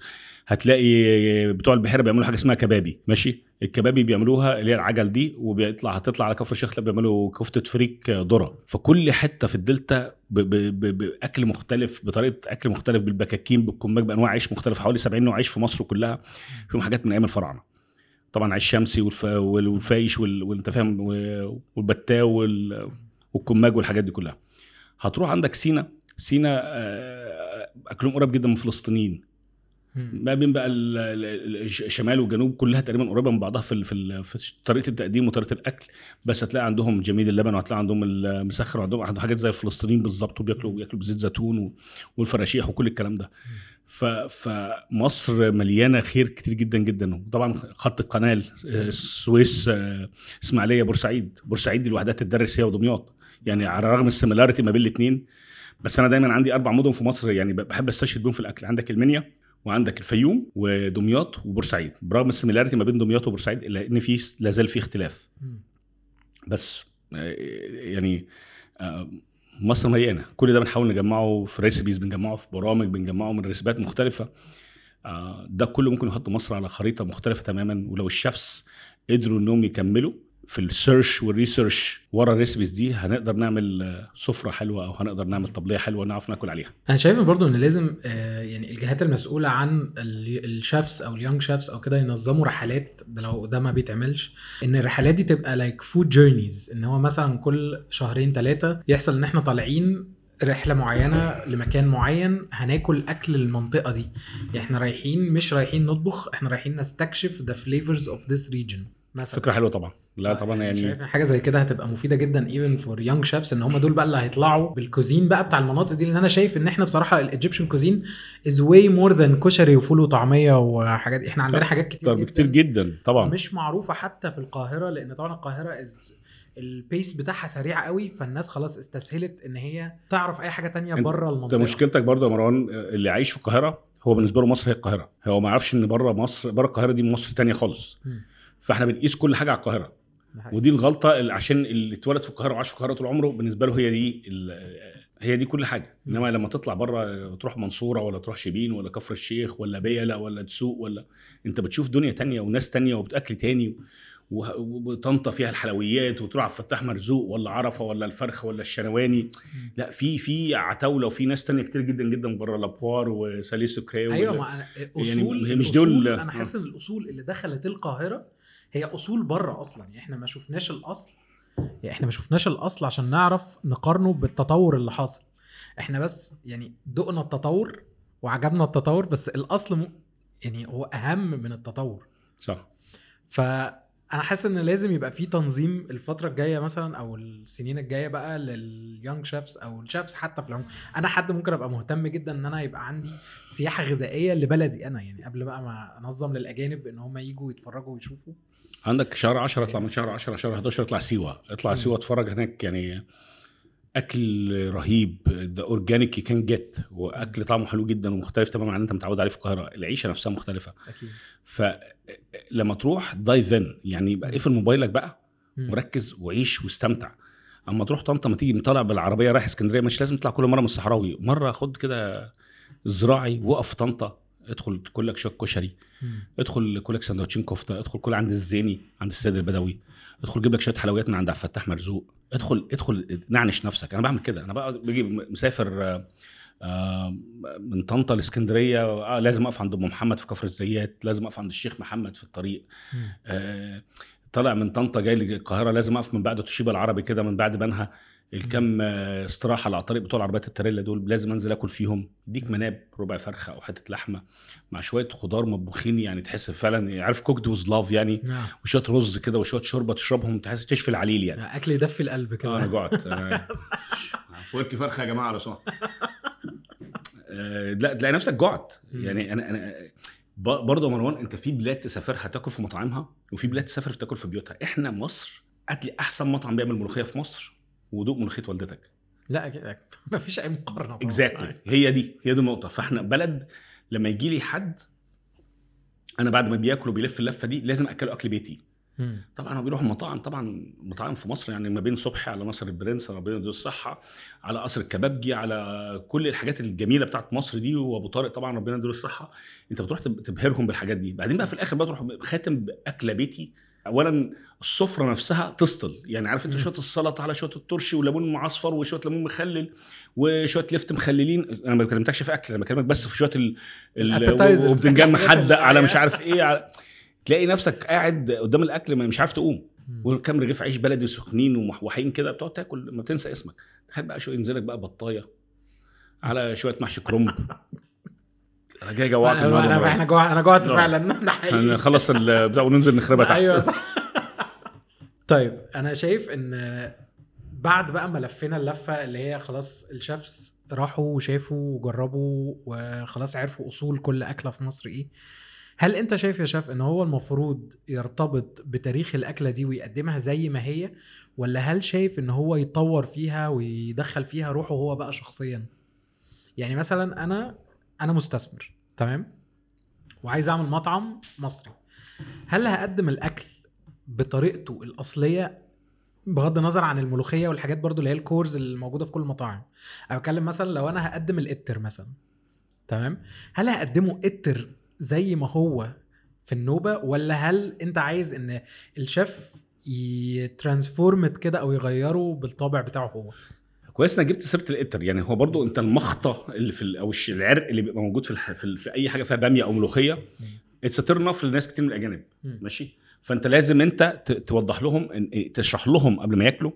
هتلاقي بتوع البحيره بيعملوا حاجه اسمها كبابي ماشي الكبابي بيعملوها اللي هي العجل دي وبيطلع هتطلع على كفر الشيخ بيعملوا كفته فريك ذره فكل حته في الدلتا ب... ب... ب... باكل مختلف بطريقه اكل مختلف بالبكاكين بالكماج بانواع عيش مختلف حوالي 70 نوع عيش في مصر كلها فيهم حاجات من ايام الفراعنه طبعا عيش شمسي والف... وال- والفايش وال... وانت فاهم و- والبتاو وال... والكماج والحاجات دي كلها هتروح عندك سينا سينا آه، اكلهم قريب جدا من الفلسطينيين مم. ما بين بقى ال- ال- الش- الشمال والجنوب كلها تقريبا قريبه من بعضها في ال- في, ال- في طريقه التقديم وطريقه الاكل بس هتلاقي عندهم جميل اللبن وهتلاقي عندهم المسخر وعندهم عندهم حاجات زي الفلسطينيين بالظبط وبياكلوا بياكلوا بزيت زيتون و- والفراشيح وكل الكلام ده ف- فمصر مليانه خير كتير جدا جدا وطبعا خط القناه آه، السويس آه، اسماعيليه بورسعيد بورسعيد دي لوحدها تدرس هي ودمياط يعني على رغم السيميلاريتي ما بين الاثنين بس انا دايما عندي اربع مدن في مصر يعني بحب استشهد بيهم في الاكل عندك المنيا وعندك الفيوم ودمياط وبورسعيد برغم السيميلاريتي ما بين دمياط وبورسعيد الا ان في لا زال في اختلاف مم. بس آه، يعني آه، مصر مليانه كل ده بنحاول نجمعه في ريسبيز بنجمعه في برامج بنجمعه من ريسبات مختلفه آه، ده كله ممكن يحط مصر على خريطه مختلفه تماما ولو الشيفs قدروا انهم يكملوا في السيرش والريسيرش ورا الريسبيز دي هنقدر نعمل آه، سفره حلوه او هنقدر نعمل طبليه حلوه نعرف ناكل عليها انا شايف برضو ان لازم آه، يعني الجهات المسؤوله عن ال- الشيفs او اليونج شيفs او كده ينظموا رحلات ده لو ده ما بيتعملش ان الرحلات دي تبقى لايك فود جيرنيز ان هو مثلا كل شهرين ثلاثه يحصل ان احنا طالعين رحله معينه لمكان معين هناكل اكل المنطقه دي يعني احنا رايحين مش رايحين نطبخ احنا رايحين نستكشف the flavors of this region مثلا فكره حلوه طبعا لا طبعا شايف يعني إن حاجه زي كده هتبقى مفيده جدا ايفن فور يونج شيفs ان هم دول بقى اللي هيطلعوا بالكوزين بقى بتاع المناطق دي لان انا شايف ان احنا بصراحه الايجيبشن كوزين از واي مور ذان كشري وفول وطعميه وحاجات احنا عندنا حاجات كتير اكتر بكتير جدا طبعا مش معروفه حتى في القاهره لان طبعا القاهره از البيس بتاعها سريع قوي فالناس خلاص استسهلت ان هي تعرف اي حاجه تانية أنت- بره انت المنطقه مشكلتك برضه يا مروان آه، اللي عايش في القاهره هو بالنسبه له مصر هي القاهره هو ما يعرفش ان بره مصر بره القاهره دي مصر تانية خالص مم. فاحنا بنقيس كل حاجه على القاهره ده حقيقي. ودي الغلطه اللي عشان اللي اتولد في القاهره وعاش في القاهره طول عمره بالنسبه له هي دي ال- هي دي كل حاجه مم. انما لما تطلع بره تروح منصوره ولا تروح شبين ولا كفر الشيخ ولا بيلا ولا دسوق ولا انت بتشوف دنيا تانية وناس تانية وبتاكل تاني وه- وطنطا فيها الحلويات وتروح على فتاح مرزوق ولا عرفه ولا الفرخ ولا الشنواني لا في في عتاوله وفي ناس تانية كتير جدا جدا بره لابوار وساليس سكري ايوه ما أنا اصول هي مش الأصول دول- انا حاسس ان الاصول اللي دخلت القاهره هي اصول بره اصلا يعني احنا ما شفناش الاصل يعني احنا ما شفناش الاصل عشان نعرف نقارنه بالتطور اللي حاصل احنا بس يعني دقنا التطور وعجبنا التطور بس الاصل م... يعني هو اهم من التطور صح انا حاسس ان لازم يبقى في تنظيم الفتره الجايه مثلا او السنين الجايه بقى لليونج شيفs او الشيفs حتى في العموم انا حد ممكن ابقى مهتم جدا ان انا يبقى عندي سياحه غذائيه لبلدي انا يعني قبل بقى ما انظم للاجانب ان هم يجوا يتفرجوا ويشوفوا عندك شهر 10 اطلع من شهر 10 شهر 11 اطلع سيوه اطلع مم. سيوه اتفرج هناك يعني اكل رهيب ذا اورجانيك يو كان جيت واكل طعمه حلو جدا ومختلف تماما عن اللي انت متعود عليه في القاهره العيشه نفسها مختلفه اكيد فلما تروح دايف ان يعني يبقى اقفل موبايلك بقى مم. وركز وعيش واستمتع اما تروح طنطا ما تيجي طالع بالعربيه رايح اسكندريه مش لازم تطلع كل مره من الصحراوي مره خد كده زراعي وقف في طنطا ادخل كل لك شويه كشري مم. ادخل كل لك سندوتشين كفته ادخل كل عند الزيني عند السيد البدوي ادخل جيب لك شويه حلويات من عند عبد الفتاح مرزوق ادخل ادخل نعنش نفسك انا بعمل كده انا بقى بيجي مسافر آه، آه، من طنطا لاسكندريه آه لازم اقف عند ام محمد في كفر الزيات لازم اقف عند الشيخ محمد في الطريق مم. آه، طالع من طنطا جاي القاهره لازم اقف من بعد توشيبا العربي كده من بعد بنها الكم آه، استراحه على الطريق بتوع عربيات التريلا دول لازم انزل اكل فيهم يديك مناب ربع فرخه او حته لحمه مع شويه خضار مطبوخين يعني تحس فعلا عارف كوكد وز لاف يعني نعم وشويه رز كده وشويه شوربه تشربهم تحس تشفي العليل يعني اكل يدفي القلب اه انا كده جوعت أنا- فوركي فرخه يا جماعه لو سمحت آه، لا تلاقي نفسك جوعت مم. يعني انا انا ب- برضه يا مروان انت في بلاد تسافرها تاكل في مطاعمها وفي بلاد تسافر تاكل في بيوتها احنا مصر هات لي احسن مطعم بيعمل ملوخيه في مصر ودوق ملوخيه والدتك لا ما فيش اي مقارنه طبعاً. اكزاكتلي هي دي هي دي النقطه فاحنا بلد لما يجي لي حد انا بعد ما بياكل وبيلف اللفه دي لازم اكله اكل بيتي مم. طبعا هو بيروحوا مطاعم طبعا مطاعم في مصر يعني ما بين صبحي على ناصر البرنس ما بين دور الصحه على قصر الكبابجي على كل الحاجات الجميله بتاعت مصر دي وابو طارق طبعا ربنا يديله الصحه انت بتروح تب- تبهرهم بالحاجات دي بعدين بقى في الاخر بقى تروح خاتم باكله بيتي اولا السفره نفسها تسطل يعني عارف انت مم. شويه السلطه على شويه الترشي وليمون معصفر وشويه ليمون مخلل وشويه لفت مخللين انا ما بكلمتكش في اكل انا بكلمك بس في شويه ال... ال... Appetizers. وبتنجان الحاجات محدق اللي- على مش عارف ايه على... تلاقي نفسك قاعد قدام الاكل ما- مش عارف تقوم مم. وكم رغيف عيش بلدي سخنين ومحوحين كده بتقعد تاكل ما بتنسى اسمك تخيل بقى شو ينزلك بقى بطايه على شويه محشي كرنب انا جاي جوعت انا النهارده انا بقى. احنا جوع انا جوعت آه. فعلا ده حقيقي هنخلص البتاع وننزل نخربها تحت ايوه صح طيب انا شايف ان بعد بقى ما لفينا اللفه اللي هي خلاص الشيفs راحوا وشافوا وجربوا وخلاص عرفوا اصول كل اكله في مصر ايه هل انت شايف يا شيف ان هو المفروض يرتبط بتاريخ الاكله دي ويقدمها زي ما هي ولا هل شايف ان هو يطور فيها ويدخل فيها روحه هو بقى شخصيا يعني مثلا انا انا مستثمر تمام وعايز اعمل مطعم مصري هل هقدم الاكل بطريقته الاصليه بغض النظر عن الملوخيه والحاجات برضو اللي هي الكورز اللي موجوده في كل المطاعم انا بتكلم مثلا لو انا هقدم الاتر مثلا تمام هل هقدمه اتر زي ما هو في النوبه ولا هل انت عايز ان الشيف يترانسفورمت كده او يغيره بالطابع بتاعه هو كويس انك جبت سيره الاتر يعني هو برضو انت المخطه اللي في ال- او الش- العرق اللي بيبقى موجود في الح... في, ال... في اي حاجه فيها باميه او ملوخيه اتس تيرن اوف لناس كتير من الاجانب مم. ماشي فانت لازم انت ت- توضح لهم إن- تشرح لهم قبل ما ياكلوا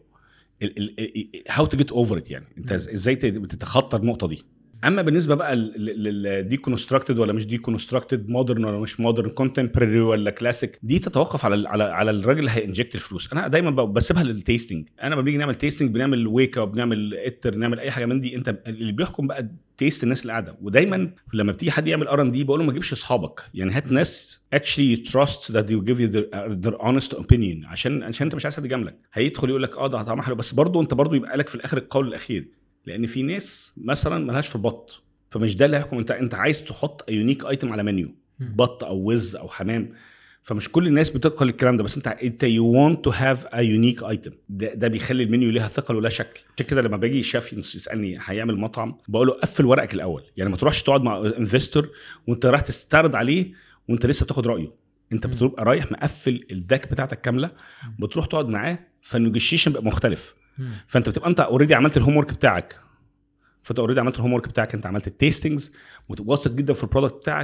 هاو تو جيت اوفر ات يعني انت مم. إز- ازاي ت- تتخطى النقطه دي اما بالنسبه بقى للدي كونستراكتد ولا مش دي كونستراكتد مودرن ولا مش مودرن كونتمبرري ولا كلاسيك دي تتوقف على ال- على على الراجل اللي هينجكت الفلوس انا دايما ب- بسيبها للتيستنج انا لما بنيجي نعمل تيستنج بنعمل ويك اب بنعمل اتر نعمل اي حاجه من دي انت اللي بيحكم بقى تيست الناس اللي قاعده ودايما لما بتيجي حد يعمل ار ان دي بقول له ما تجيبش اصحابك يعني هات ناس actually trust that you give you their, their honest opinion عشان عشان انت مش عايز حد يجاملك هيدخل يقول لك اه ده طعمها حلو بس برضه انت برضه يبقى لك في الاخر القول الاخير لان في ناس مثلا ملهاش في البط فمش ده اللي هيحكم انت انت عايز تحط يونيك ايتم على منيو مم. بط او وز او حمام فمش كل الناس بتقبل الكلام ده بس انت انت يو ونت تو هاف ا يونيك ايتم ده, ده بيخلي المنيو ليها ثقل ولا شكل عشان كده لما باجي الشيف يسالني هيعمل مطعم بقول له قفل ورقك الاول يعني ما تروحش تقعد مع انفستور وانت رايح تستعرض عليه وانت لسه بتاخد رايه انت مم. بتبقى رايح مقفل الداك بتاعتك كامله بتروح تقعد معاه فالنيجوشيشن بيبقى مختلف مم. فانت بتبقى انت اوريدي عملت الهوم ورك بتاعك فانت اوريدي عملت الهوم ورك بتاعك انت عملت التيستنجز واثق جدا في البرودكت بتاعك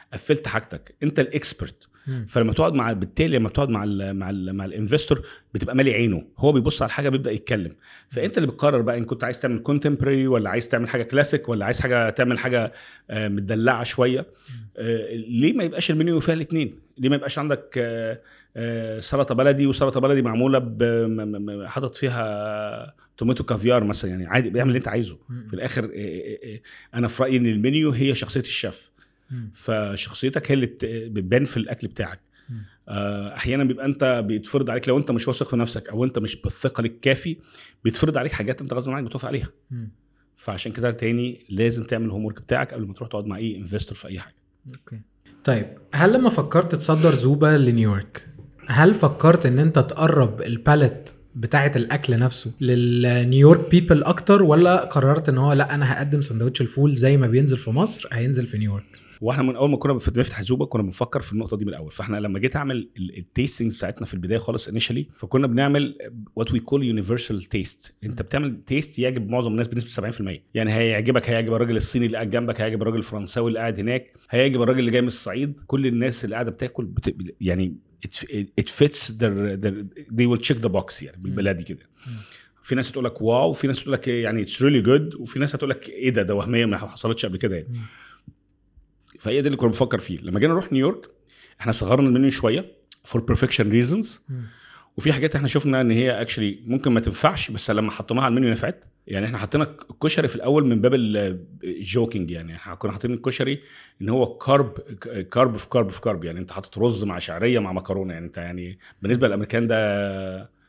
قفلت حاجتك انت الاكسبرت مم. فلما تقعد مع بالتالي لما تقعد مع ال مع ال مع الانفستور بتبقى مالي عينه هو بيبص على الحاجه بيبدا يتكلم فانت اللي بتقرر بقى ان كنت عايز تعمل كونتمبرري ولا عايز تعمل حاجه كلاسيك ولا عايز حاجه تعمل حاجه آه، متدلعه شويه آه، ليه ما يبقاش المنيو فيها الاثنين ليه ما يبقاش عندك آه، آه، سلطه بلدي وسلطه بلدي معموله ب- م- م- م- حاطط فيها توماتو كافيار مثلا يعني عادي بيعمل اللي انت عايزه مم. في الاخر آه، آه، آه، انا في رايي ان المنيو هي شخصيه الشيف مم. فشخصيتك هي اللي بت- بتبان في الاكل بتاعك مم. آه، احيانا بيبقى انت بيتفرض عليك لو انت مش واثق في نفسك او انت مش بالثقه الكافي بيتفرض عليك حاجات انت غصب عنك بتوافق عليها مم. فعشان كده تاني لازم تعمل الهوم ورك بتاعك قبل ما تروح تقعد مع اي انفستور في اي حاجه اوكي طيب هل لما فكرت تصدر زوبا لنيويورك هل فكرت ان انت تقرب الباليت بتاعه الاكل نفسه للنيويورك بيبل اكتر ولا قررت ان هو لا انا هقدم سندوتش الفول زي ما بينزل في مصر هينزل في نيويورك واحنا من اول ما كنا بنفتح زوبا كنا بنفكر في النقطه دي من الاول فاحنا لما جيت اعمل التيستنجز بتاعتنا في البدايه خالص انيشالي فكنا بنعمل وات وي كول يونيفرسال تيست انت بتعمل تيست يعجب معظم الناس بنسبه 70% يعني هيعجبك هيعجب الراجل الصيني اللي قاعد جنبك هيعجب الراجل الفرنساوي اللي قاعد هناك هيعجب الراجل اللي جاي من الصعيد كل الناس اللي قاعده بتاكل بت... يعني it fits their, their they will check the box يعني بالبلادي كده في ناس تقول لك واو وفي ناس تقول لك يعني اتس ريلي جود وفي ناس هتقول لك ايه ده ده وهميه ما حصلتش قبل كده يعني مم. فهي دي اللي كنا بنفكر فيه لما جينا نروح نيويورك احنا صغرنا المنيو شويه فور بيرفكشن ريزونز مم. وفي حاجات احنا شفنا ان هي اكشلي ممكن ما تنفعش بس لما حطيناها على المنيو نفعت يعني احنا حطينا الكشري في الاول من باب الجوكينج يعني احنا كنا حاطين الكشري ان هو كارب كارب في كارب في كارب يعني انت حاطط رز مع شعريه مع مكرونه يعني انت يعني بالنسبه للامريكان ده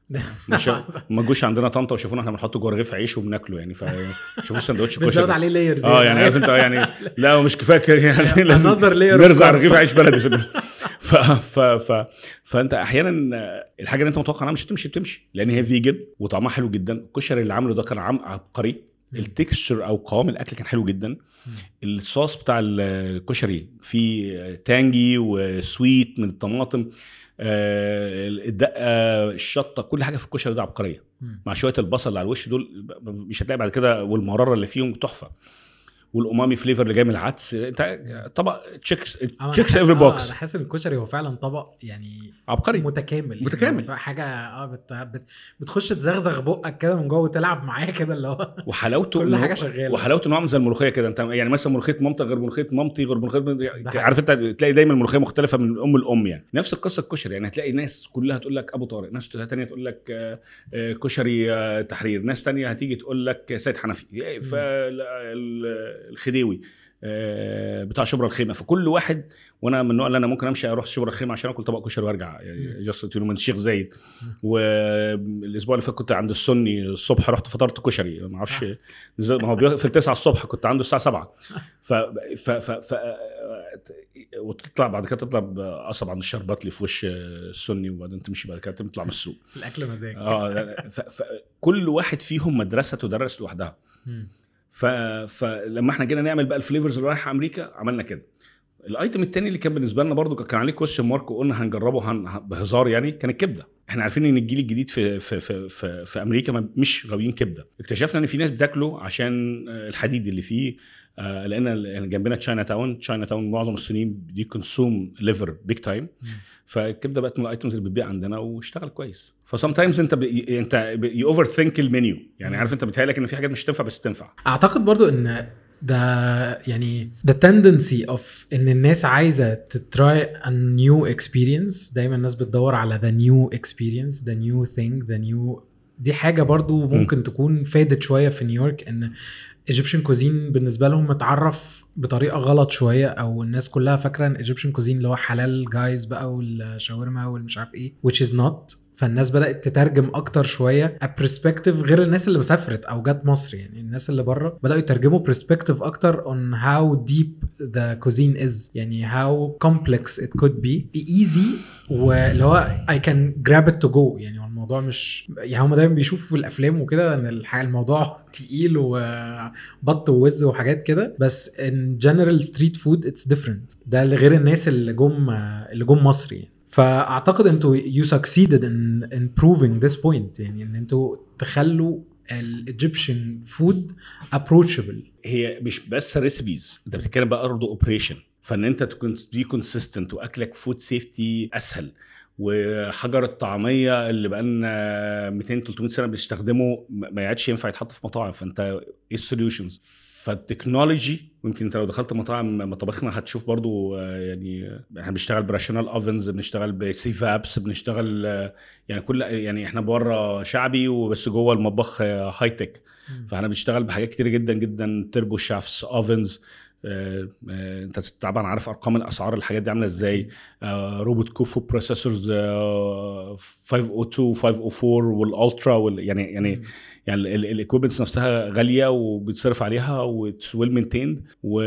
مش ما جوش عندنا طنطا وشافونا احنا بنحطه جوه رغيف عيش وبناكله يعني فشوفوا سندوتش بتزود كشري عليه لايرز اه يعني عارف انت يعني لا هو مش كفايه كده يعني لازم Another layer of نرزع carb. رغيف عيش بلدي في ف ف ف فانت احيانا الحاجه اللي انت متوقع انها مش هتمشي بتمشي لان هي فيجن وطعمها حلو جدا الكشري اللي عامله ده كان عم عبقري مم. التكستشر او قوام الاكل كان حلو جدا الصوص بتاع الكشري فيه تانجي وسويت من الطماطم آه، الدقه الشطه كل حاجه في الكشري ده عبقريه مم. مع شويه البصل اللي على الوش دول مش هتلاقي بعد كده والمراره اللي فيهم تحفه والامامي فليفر اللي جاي من العدس انت طبق تشيكس آه، أنا تشيكس حاسس- افري آه، بوكس انا حاسس ان الكشري هو فعلا طبق يعني عبقري متكامل يعني متكامل. هو حاجه اه بت... بت... بتخش تزغزغ بقك كده من جوه وتلعب معاه كده اللي هو وحلاوته كل إن هو- حاجة شغالة. وحلاوته انه عامل زي الملوخيه كده انت يعني مثلا ملوخيه مامتك غير ملوخيه مامتي غير ملوخيه حقيقي. عارف انت تلاقي دايما الملوخيه مختلفه من ام الام يعني نفس القصه الكشري يعني هتلاقي ناس كلها تقول لك ابو طارق ناس تانية تقول لك آه، آه، كشري آه، تحرير ناس تانية هتيجي تقول لك سيد حنفي فالخديوي آه، بتاع شبرا الخيمه فكل واحد وانا من النوع اللي انا ممكن امشي اروح شبرا الخيمه عشان اكل طبق كشري وارجع يعني مم. جاست من الشيخ زايد والاسبوع اللي فات كنت عند السني الصبح رحت فطرت كشري ما اعرفش نزل- ما هو بيقفل 9 الصبح كنت عنده الساعه 7 ف ف ف, ف وتطلع بعد كده تطلع قصب عند الشربطلي في وش السني وبعدين تمشي بعد كده تطلع من السوق الاكل مزاج اه لا، ف- فكل واحد فيهم مدرسه تدرس لوحدها مم. ف... فلما احنا جينا نعمل بقى الفليفرز اللي رايحه امريكا عملنا كده الايتم التاني اللي كان بالنسبه لنا برضو كان عليه كويشن مارك وقلنا هنجربه هن... بهزار يعني كان الكبده احنا عارفين ان الجيل الجديد في في في في, في امريكا ما- مش غاويين كبده اكتشفنا ان في ناس بتاكله عشان آه، الحديد اللي فيه آه، لان ال- جنبنا تشاينا تاون تشاينا تاون معظم الصينيين دي كونسوم ليفر بيج تايم مم. فالكبده بقت من الايتمز اللي بتبيع عندنا واشتغل كويس فسام تايمز انت ب... انت يو اوفر ثينك المنيو يعني مم. عارف انت بتهيألك ان في حاجات مش هتنفع بس بتنفع اعتقد برضو ان ده يعني the tendency of ان الناس عايزه تتراي a new experience دايما الناس بتدور على the new experience the new thing the new دي حاجه برضو ممكن تكون فادت شويه في نيويورك ان ايجيبشن كوزين بالنسبه لهم متعرف بطريقه غلط شويه او الناس كلها فاكره ان ايجيبشن كوزين اللي هو حلال جايز بقى والشاورما والمش عارف ايه which is not فالناس بدات تترجم اكتر شويه برسبكتيف غير الناس اللي مسافرت او جت مصر يعني الناس اللي بره بداوا يترجموا برسبكتيف اكتر on how deep the cuisine is يعني how complex it could be easy واللي هو I can grab it to go يعني هو الموضوع مش يعني هم دايما بيشوفوا في الافلام وكده ان الح- الموضوع تقيل وبط ووز وحاجات كده بس in general street food it's different ده اللي غير الناس اللي جم اللي جم مصر يعني فاعتقد انتوا you succeeded in in proving this point يعني ان انتوا تخلوا الايجيبشن فود approachable هي مش بس ريسبيز انت بتتكلم بقى برضه اوبريشن فان انت تكون بي كونسيستنت واكلك فود سيفتي اسهل وحجر الطعميه اللي بقالنا 200 300 سنه بنستخدمه ما ما يعادش ينفع يتحط في مطاعم فانت ايه السوليوشنز فالتكنولوجي ممكن انت لو دخلت مطاعم مطابخنا هتشوف برضو آه، يعني احنا بنشتغل براشونال اوفنز بنشتغل بسي فابس بنشتغل آه، يعني كل يعني احنا بره شعبي وبس جوه المطبخ آه، هاي تك فاحنا بنشتغل بحاجات كتير جدا جدا تربو شافس اوفنز آه، آه، انت طبعا عارف ارقام الاسعار الحاجات دي عامله ازاي آه، روبوت كوفو بروسيسورز 502 504 والالترا وال يعني يعني يعني الاكويبمنتس نفسها غاليه وبيتصرف عليها واتس ويل مينتيند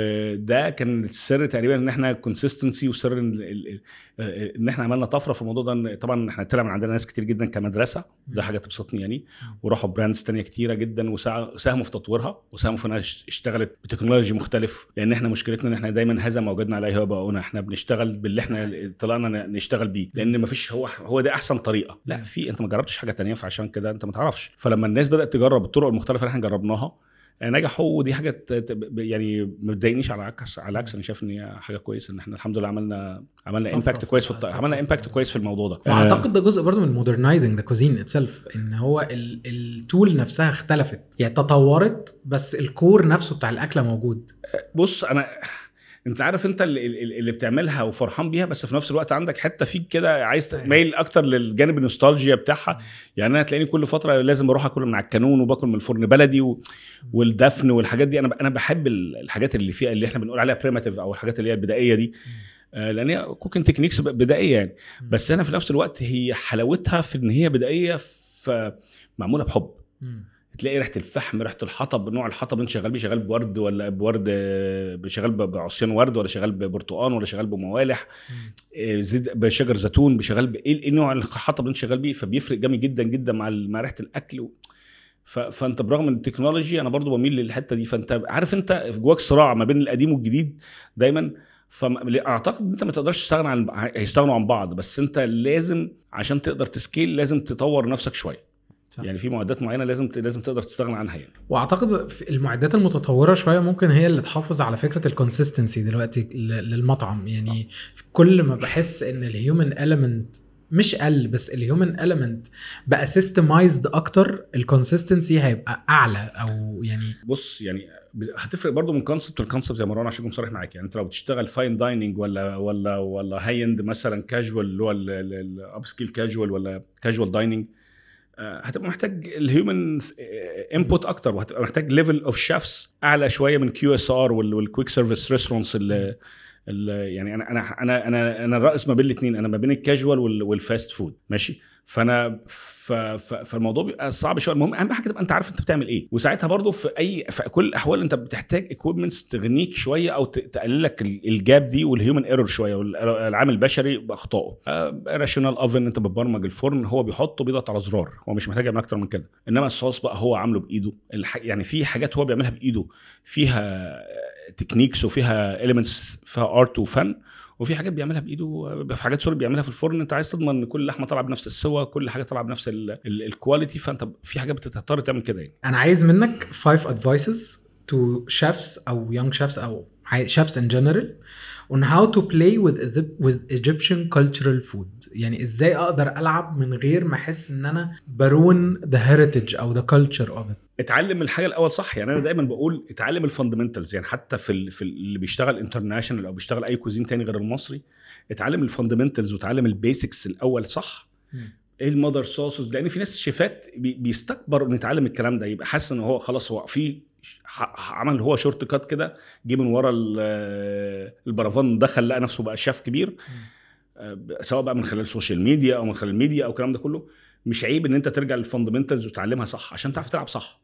وده كان السر تقريبا ان احنا كونسيستنسي وسر ان ال- ال- ان احنا عملنا طفره في الموضوع ده إن طبعا احنا طلع من عندنا ناس كتير جدا كمدرسه ده حاجه تبسطني يعني وراحوا براندز تانية كتيره جدا وسا- وساهموا في تطويرها وساهموا في انها اش- اشتغلت بتكنولوجي مختلف لان احنا مشكلتنا ان احنا دايما هذا ما وجدنا عليه وباؤنا احنا بنشتغل باللي احنا طلعنا ن- نشتغل بيه لان مفيش هو هو ده احسن طريقه لا في انت ما جربتش حاجه تانية فعشان كده انت ما تعرفش فلما الناس بدات تجرب الطرق المختلفه اللي احنا جربناها آه، نجحوا ودي حاجه ت- ت- ب- يعني ما بتضايقنيش على العكس على العكس انا شايف ان هي حاجه كويسه ان احنا الحمد لله عملنا عملنا طفرة امباكت في- كويس في الط... طفرة عملنا في- امباكت كويس في الموضوع ده آه، واعتقد ده جزء برضو من مودرنايزنج ذا كوزين اتسلف ان هو التول نفسها اختلفت يعني تطورت بس الكور نفسه بتاع الاكله موجود بص انا انت عارف انت اللي, اللي اللي بتعملها وفرحان بيها بس في نفس الوقت عندك حته فيك كده عايز أيوة. مايل اكتر للجانب النوستالجيا بتاعها يعني انا هتلاقيني كل فتره لازم اروح اكل من على الكانون وباكل من الفرن بلدي و... والدفن والحاجات دي انا ب... انا بحب ال- الحاجات اللي فيها اللي احنا بنقول عليها بريماتيف او الحاجات اللي هي البدائيه دي آه، لان هي كوكينج تكنيكس بدائيه يعني بس انا في نفس الوقت هي حلاوتها في ان هي بدائيه في معموله بحب مم. تلاقي ريحه الفحم ريحه الحطب نوع الحطب اللي انت شغال بيه شغال بورد ولا بورد آه، شغال ب- بعصيان ورد ولا شغال ببرتقان ولا شغال بموالح مم. آه، زيت بشجر زيتون بشغال بايه ايه نوع الحطب اللي انت شغال بيه فبيفرق جامد جدا جدا مع ال- مع ريحه الاكل و... ف... فانت برغم من التكنولوجي انا برضو بميل للحته دي فانت عارف انت جواك صراع ما بين القديم والجديد دايما فاعتقد انت ما تقدرش تستغنى عن هيستغنوا عن بعض بس انت لازم عشان تقدر تسكيل لازم تطور نفسك شويه صح. يعني في معدات معينه لازم لازم تقدر تستغنى عنها يعني واعتقد في المعدات المتطوره شويه ممكن هي اللي تحافظ على فكره الكونسيستنسي دلوقتي ل- للمطعم يعني كل ما بحس ان الهيومن element مش قل بس الهيومن element بقى سيستمايزد اكتر الكونسيستنسي هيبقى اعلى او يعني بص يعني ب- هتفرق برضو من كونسبت لكونسبت يا مروان عشان اكون صريح معاك يعني انت لو بتشتغل فاين دايننج ولا ولا ولا هاي اند مثلا كاجوال اللي هو الاب سكيل كاجوال ولا كاجوال دايننج هتبقى محتاج الهيومن انبوت اكتر وهتبقى محتاج ليفل اوف شيفs اعلى شويه من كيو اس ار والكويك سيرفيس ريستورانتس اللي اللي- يعني انا انا انا انا انا الرئيس ما بين الاثنين انا ما بين الكاجوال وال- والفاست فود ماشي فانا ف ف فالموضوع بيبقى صعب شويه المهم اهم حاجه تبقى انت عارف انت بتعمل ايه وساعتها برضو في اي في كل الاحوال انت بتحتاج اكويبمنتس تغنيك شويه او ت- تقلل لك ال- الجاب دي والهيومن ايرور شويه والعامل البشري باخطائه راشونال اوفن انت بتبرمج الفرن هو بيحطه بيضغط على زرار هو مش محتاج يعمل اكتر من كده انما الصوص بقى هو عامله بايده الح... يعني في حاجات هو بيعملها بايده فيها تكنيكس وفيها اليمنتس فيها ارت وفن وفي حاجات بيعملها بايده في حاجات سوري بيعملها في الفرن انت عايز تضمن ان كل لحمه طالعه بنفس السوا كل حاجه طالعه بنفس ال- ال- الكواليتي فانت في حاجات بتضطر تعمل كده يعني انا عايز منك 5 advices to chefs او young chefs او عاي- chefs in general on how to play with Egypt- with Egyptian cultural food يعني ازاي اقدر العب من غير ما احس ان انا برون the heritage او the culture of it اتعلم الحاجه الاول صح يعني انا دايما بقول اتعلم الفاندمنتالز يعني حتى في ال- في ال- اللي بيشتغل انترناشونال او بيشتغل اي كوزين تاني غير المصري اتعلم الفاندمنتالز وتعلم البيسكس الاول صح ايه المذر صوصز لان في ناس شيفات بي- بيستكبر انه يتعلم الكلام ده يبقى حاسس ان هو خلاص هو في ح- عمل هو شورت كات كده جه من ورا ال- البرافان دخل لقى نفسه بقى شيف كبير آه، سواء بقى من خلال السوشيال ميديا او من خلال الميديا او الكلام ده كله مش عيب ان انت ترجع للفاندمنتالز وتتعلمها صح عشان تعرف تلعب صح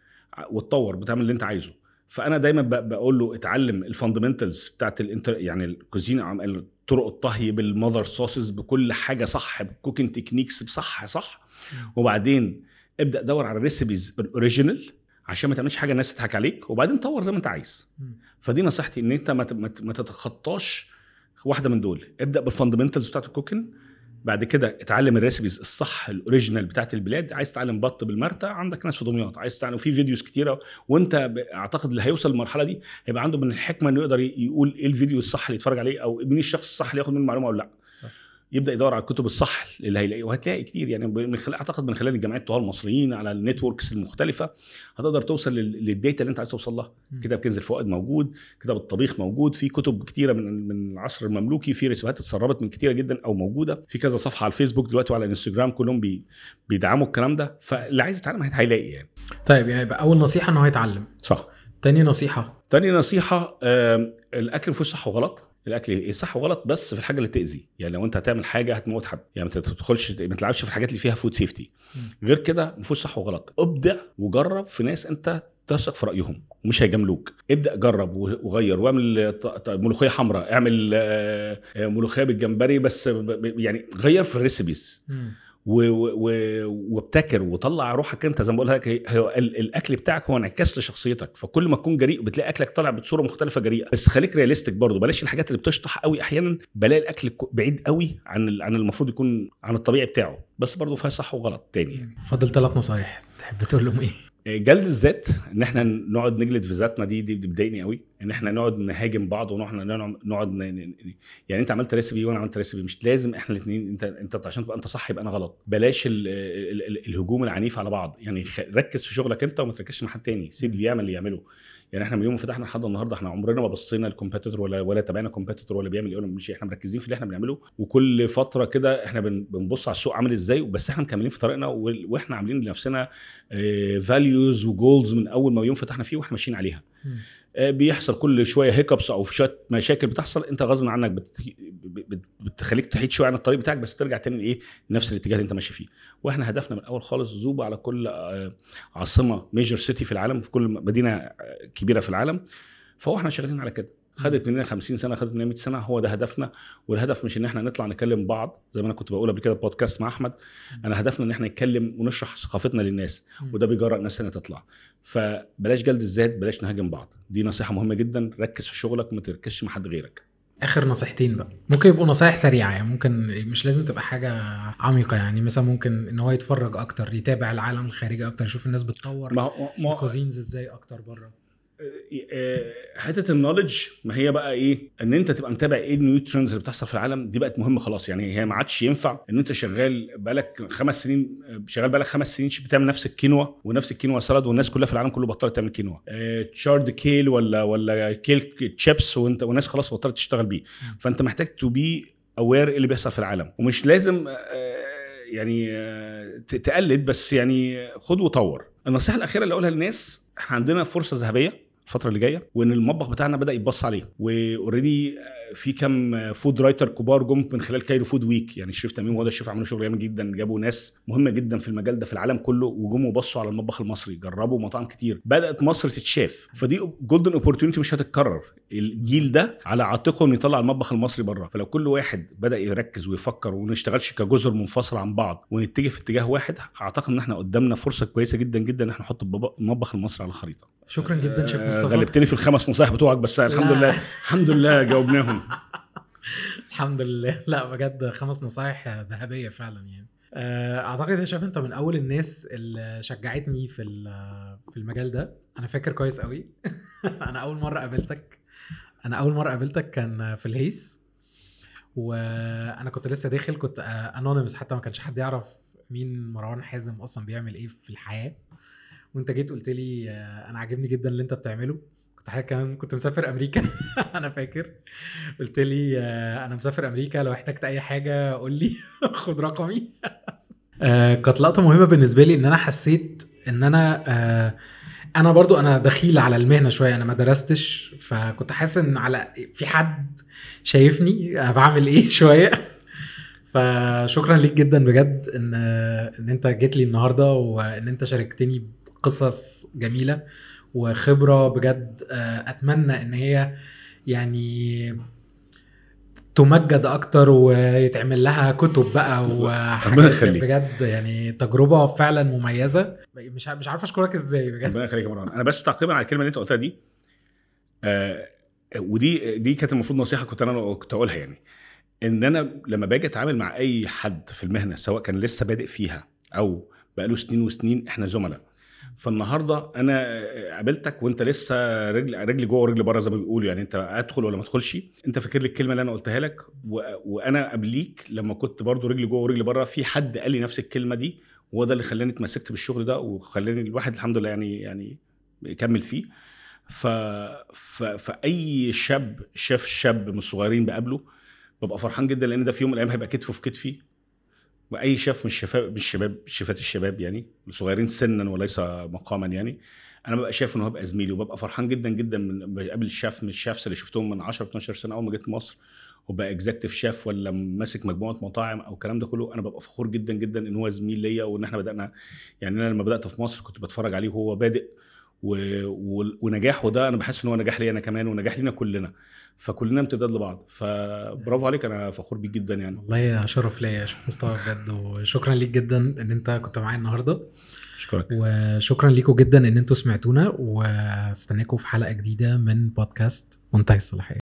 وتطور بتعمل اللي انت عايزه فانا دايما ب- بقول له اتعلم الفاندمنتالز بتاعت الانتر يعني الكوزين عم- طرق الطهي بالمذر صوصز بكل حاجه صح بكوكينج تكنيكس بصح صح وبعدين ابدا دور على الريسيبيز الاوريجينال عشان ما تعملش حاجه الناس تضحك عليك وبعدين طور زي ما انت عايز فدي نصيحتي ان انت ما ت- ما ت- ما تتخطاش واحده من دول ابدا بالفاندمنتالز بتاعت الكوكن بعد كده اتعلم الريسبيز الصح الاوريجينال بتاعت البلاد عايز تتعلم بط بالمرتة عندك ناس في دمياط عايز تتعلم في فيديوز كتيره وانت ب- اعتقد اللي هيوصل للمرحله دي هيبقى عنده من الحكمه انه يقدر ي- يقول ايه الفيديو الصح اللي يتفرج عليه او مين الشخص الصح اللي ياخد منه المعلومه ولا لا صح. يبدا يدور على الكتب الصح اللي هيلاقيه وهتلاقي كتير يعني من خلال اعتقد من خلال الجامعات بتوع المصريين على النتوركس المختلفه هتقدر توصل لل- للداتا اللي انت عايز توصل لها مم. كتاب كنز الفوائد موجود كتاب الطبيخ موجود في كتب كتيره من من العصر المملوكي في رسالات اتسربت من كتيره جدا او موجوده في كذا صفحه على الفيسبوك دلوقتي وعلى الانستجرام كلهم بي بيدعموا الكلام ده فاللي عايز يتعلم هي- هيلاقي يعني طيب يعني يبقى اول نصيحه ان هو يتعلم صح تاني نصيحه تاني نصيحه آم، الاكل مفيهوش صح وغلط الاكل إيه صح وغلط بس في الحاجه اللي تاذي يعني لو انت هتعمل حاجه هتموت حد يعني ما تدخلش ما تلعبش في الحاجات اللي فيها فود سيفتي غير كده مفيهوش صح وغلط ابدع وجرب في ناس انت تثق في رايهم ومش هيجاملوك ابدا جرب وغير واعمل ط- ط- ملوخيه حمراء اعمل آه، آه، ملوخيه بالجمبري بس ب- ب- يعني غير في الريسبيز مم. و- و- و- وابتكر وطلع روحك انت زي ما بقول لك هي- هو ال- الاكل بتاعك هو انعكاس لشخصيتك فكل ما تكون جريء بتلاقي اكلك طالع بصوره مختلفه جريئه بس خليك رياليستيك برضه بلاش الحاجات اللي بتشطح قوي احيانا بلاقي الاكل كو- بعيد قوي عن ال- عن المفروض يكون عن الطبيعي بتاعه بس برضه فيها صح وغلط تاني يعني. فاضل ثلاث نصايح تحب تقول لهم ايه جلد الذات ان احنا نقعد نجلد في ذاتنا دي دي بتضايقني قوي ان احنا نقعد نهاجم بعض ونقعد نقعد نقعد ن- ن- يعني انت عملت ريسبي وانا عملت ريسبي مش لازم احنا الاثنين انت انت عشان تبقى انت صح يبقى انا غلط بلاش ال ال ال الهجوم العنيف على بعض يعني خ- ركز في شغلك انت وما تركزش مع حد تاني سيب اللي يعمل اللي يعمله يعني احنا من يوم ما فتحنا لحد النهارده احنا عمرنا ما بصينا للكومبيتيتور ولا ولا تابعنا كومبيتيتور ولا بيعمل ايه ولا مش احنا مركزين في اللي احنا بنعمله وكل فتره كده احنا بن- بنبص على السوق عامل ازاي بس احنا مكملين في طريقنا وال- واحنا عاملين لنفسنا فاليوز وجولز من اول ما يوم فتحنا فيه واحنا ماشيين عليها مم. آه، بيحصل كل شويه هيكبس او في شويه مشاكل بتحصل انت غصب عنك بت... بت... بتخليك تحيد شويه عن الطريق بتاعك بس ترجع تاني لايه نفس الاتجاه اللي انت ماشي فيه واحنا هدفنا من الاول خالص زوبة على كل آه، عاصمه ميجر سيتي في العالم في كل مدينه آه، كبيره في العالم فهو احنا شغالين على كده خدت مننا 50 سنه خدت مننا 100 سنه هو ده هدفنا والهدف مش ان احنا نطلع نكلم بعض زي ما انا كنت بقول قبل كده بودكاست مع احمد انا هدفنا ان احنا نتكلم ونشرح ثقافتنا للناس مم. وده بيجرأ الناس انها تطلع فبلاش جلد الذات بلاش نهاجم بعض دي نصيحه مهمه جدا ركز في شغلك وما تركزش مع حد غيرك اخر نصيحتين بقى ممكن يبقوا نصايح سريعه يعني ممكن مش لازم تبقى حاجه عميقه يعني مثلا ممكن ان هو يتفرج اكتر يتابع العالم الخارجي اكتر يشوف الناس بتطور ما هو ما هو الكوزينز ازاي اكتر بره آه، حته النولج ما هي بقى ايه ان انت تبقى متابع ايه النيو ترندز اللي بتحصل في العالم دي بقت مهمه خلاص يعني هي ما عادش ينفع ان انت شغال بقالك خمس سنين آه، شغال بقالك خمس سنين بتعمل نفس الكينوا ونفس الكينوا سلاد والناس كلها في العالم كله بطلت تعمل كينوا آه، تشارد كيل ولا ولا كيل تشيبس وانت والناس خلاص بطلت تشتغل بيه فانت محتاج تو بي اوير اللي بيحصل في العالم ومش لازم آه، يعني آه، ت- تقلد بس يعني خد وطور النصيحه الاخيره اللي اقولها للناس احنا عندنا فرصه ذهبيه الفتره اللي جايه وان المطبخ بتاعنا بدا يتبص عليه واوريدي في كام فود رايتر كبار جم من خلال كايرو فود ويك يعني الشيف تميم وهدى الشيف عملوا شغل جامد جدا جابوا ناس مهمه جدا في المجال ده في العالم كله وجم وبصوا على المطبخ المصري جربوا مطاعم كتير بدات مصر تتشاف فدي جولدن اوبورتيونيتي مش هتتكرر الجيل ده على عاتقه انه يطلع المطبخ المصري بره فلو كل واحد بدا يركز ويفكر ونشتغلش كجزر منفصله عن بعض ونتجه في اتجاه واحد اعتقد ان احنا قدامنا فرصه كويسه جدا جدا ان احنا نحط البابا- المطبخ المصري على الخريطه شكرا جدا شيف آه، مصطفى غلبتني في الخمس نصايح بتوعك بس الحمد لا. لله الحمد لله جاوبناهم الحمد لله لا بجد خمس نصايح ذهبيه فعلا يعني آه، اعتقد يا شايف انت من اول الناس اللي شجعتني في ال- في المجال ده انا فاكر كويس قوي انا اول مره قابلتك انا اول مره قابلتك كان في الهيس وانا كنت لسه داخل كنت انونيمس حتى ما كانش حد يعرف مين مروان حازم اصلا بيعمل ايه في الحياه وانت جيت قلت لي آه، انا عاجبني جدا اللي انت بتعمله كنت حضرتك كمان كنت مسافر امريكا انا فاكر قلت لي آه، انا مسافر امريكا لو احتجت اي حاجه قول لي خد رقمي آه، كانت لقطه مهمه بالنسبه لي ان انا حسيت ان انا آه، انا برضو انا دخيل على المهنه شويه انا ما درستش فكنت حاسس ان على في حد شايفني أنا بعمل ايه شويه فشكرا ليك جدا بجد ان ان انت جيت لي النهارده وان انت شاركتني بقصص جميله وخبره بجد آه، اتمنى ان هي يعني تمجد اكتر ويتعمل لها كتب بقى ربنا وحاجات يخليك. بجد يعني تجربه فعلا مميزه مش ع- مش عارف اشكرك ازاي بجد ربنا يخليك يا مروان انا بس تعقيبا على الكلمه اللي انت قلتها دي آه ودي دي كانت المفروض نصيحه كنت انا كنت اقولها يعني ان انا لما باجي اتعامل مع اي حد في المهنه سواء كان لسه بادئ فيها او بقاله سنين وسنين احنا زملاء فالنهارده انا قابلتك وانت لسه رجل رجل جوه ورجل بره زي ما بيقولوا يعني انت ادخل ولا ما ادخلش انت فاكر لي الكلمه اللي انا قلتها لك و... وانا قبليك لما كنت برضو رجل جوه ورجل بره في حد قال لي نفس الكلمه دي وهو ده اللي خلاني اتمسكت بالشغل ده وخلاني الواحد الحمد لله يعني يعني يكمل فيه ف... ف... فاي شاب شاف شاب من الصغيرين بقابله ببقى فرحان جدا لان ده في يوم من الايام هيبقى كتفه في كتفي واي شاف من الشباب من الشباب شفات الشباب يعني الصغيرين سنا وليس مقاما يعني انا ببقى شايف انه هيبقى زميلي وببقى فرحان جدا جدا من بقابل الشاف من الشافس اللي شفتهم من 10 12 سنه اول ما جيت مصر وبقى اكزكتيف شاف ولا ماسك مجموعه مطاعم او الكلام ده كله انا ببقى فخور جدا جدا ان هو زميل ليا وان احنا بدانا يعني انا لما بدات في مصر كنت بتفرج عليه وهو بادئ و... و... ونجاحه ده انا بحس ان هو نجاح ليا انا كمان ونجاح لينا كلنا فكلنا امتداد لبعض فبرافو عليك انا فخور بيك جدا يعني والله شرف ليا يا شيخ مصطفى بجد وشكرا ليك جدا ان انت كنت معايا النهارده اشكرك وشكرا ليكم جدا ان انتوا سمعتونا واستناكم في حلقه جديده من بودكاست منتهي الصلاحيه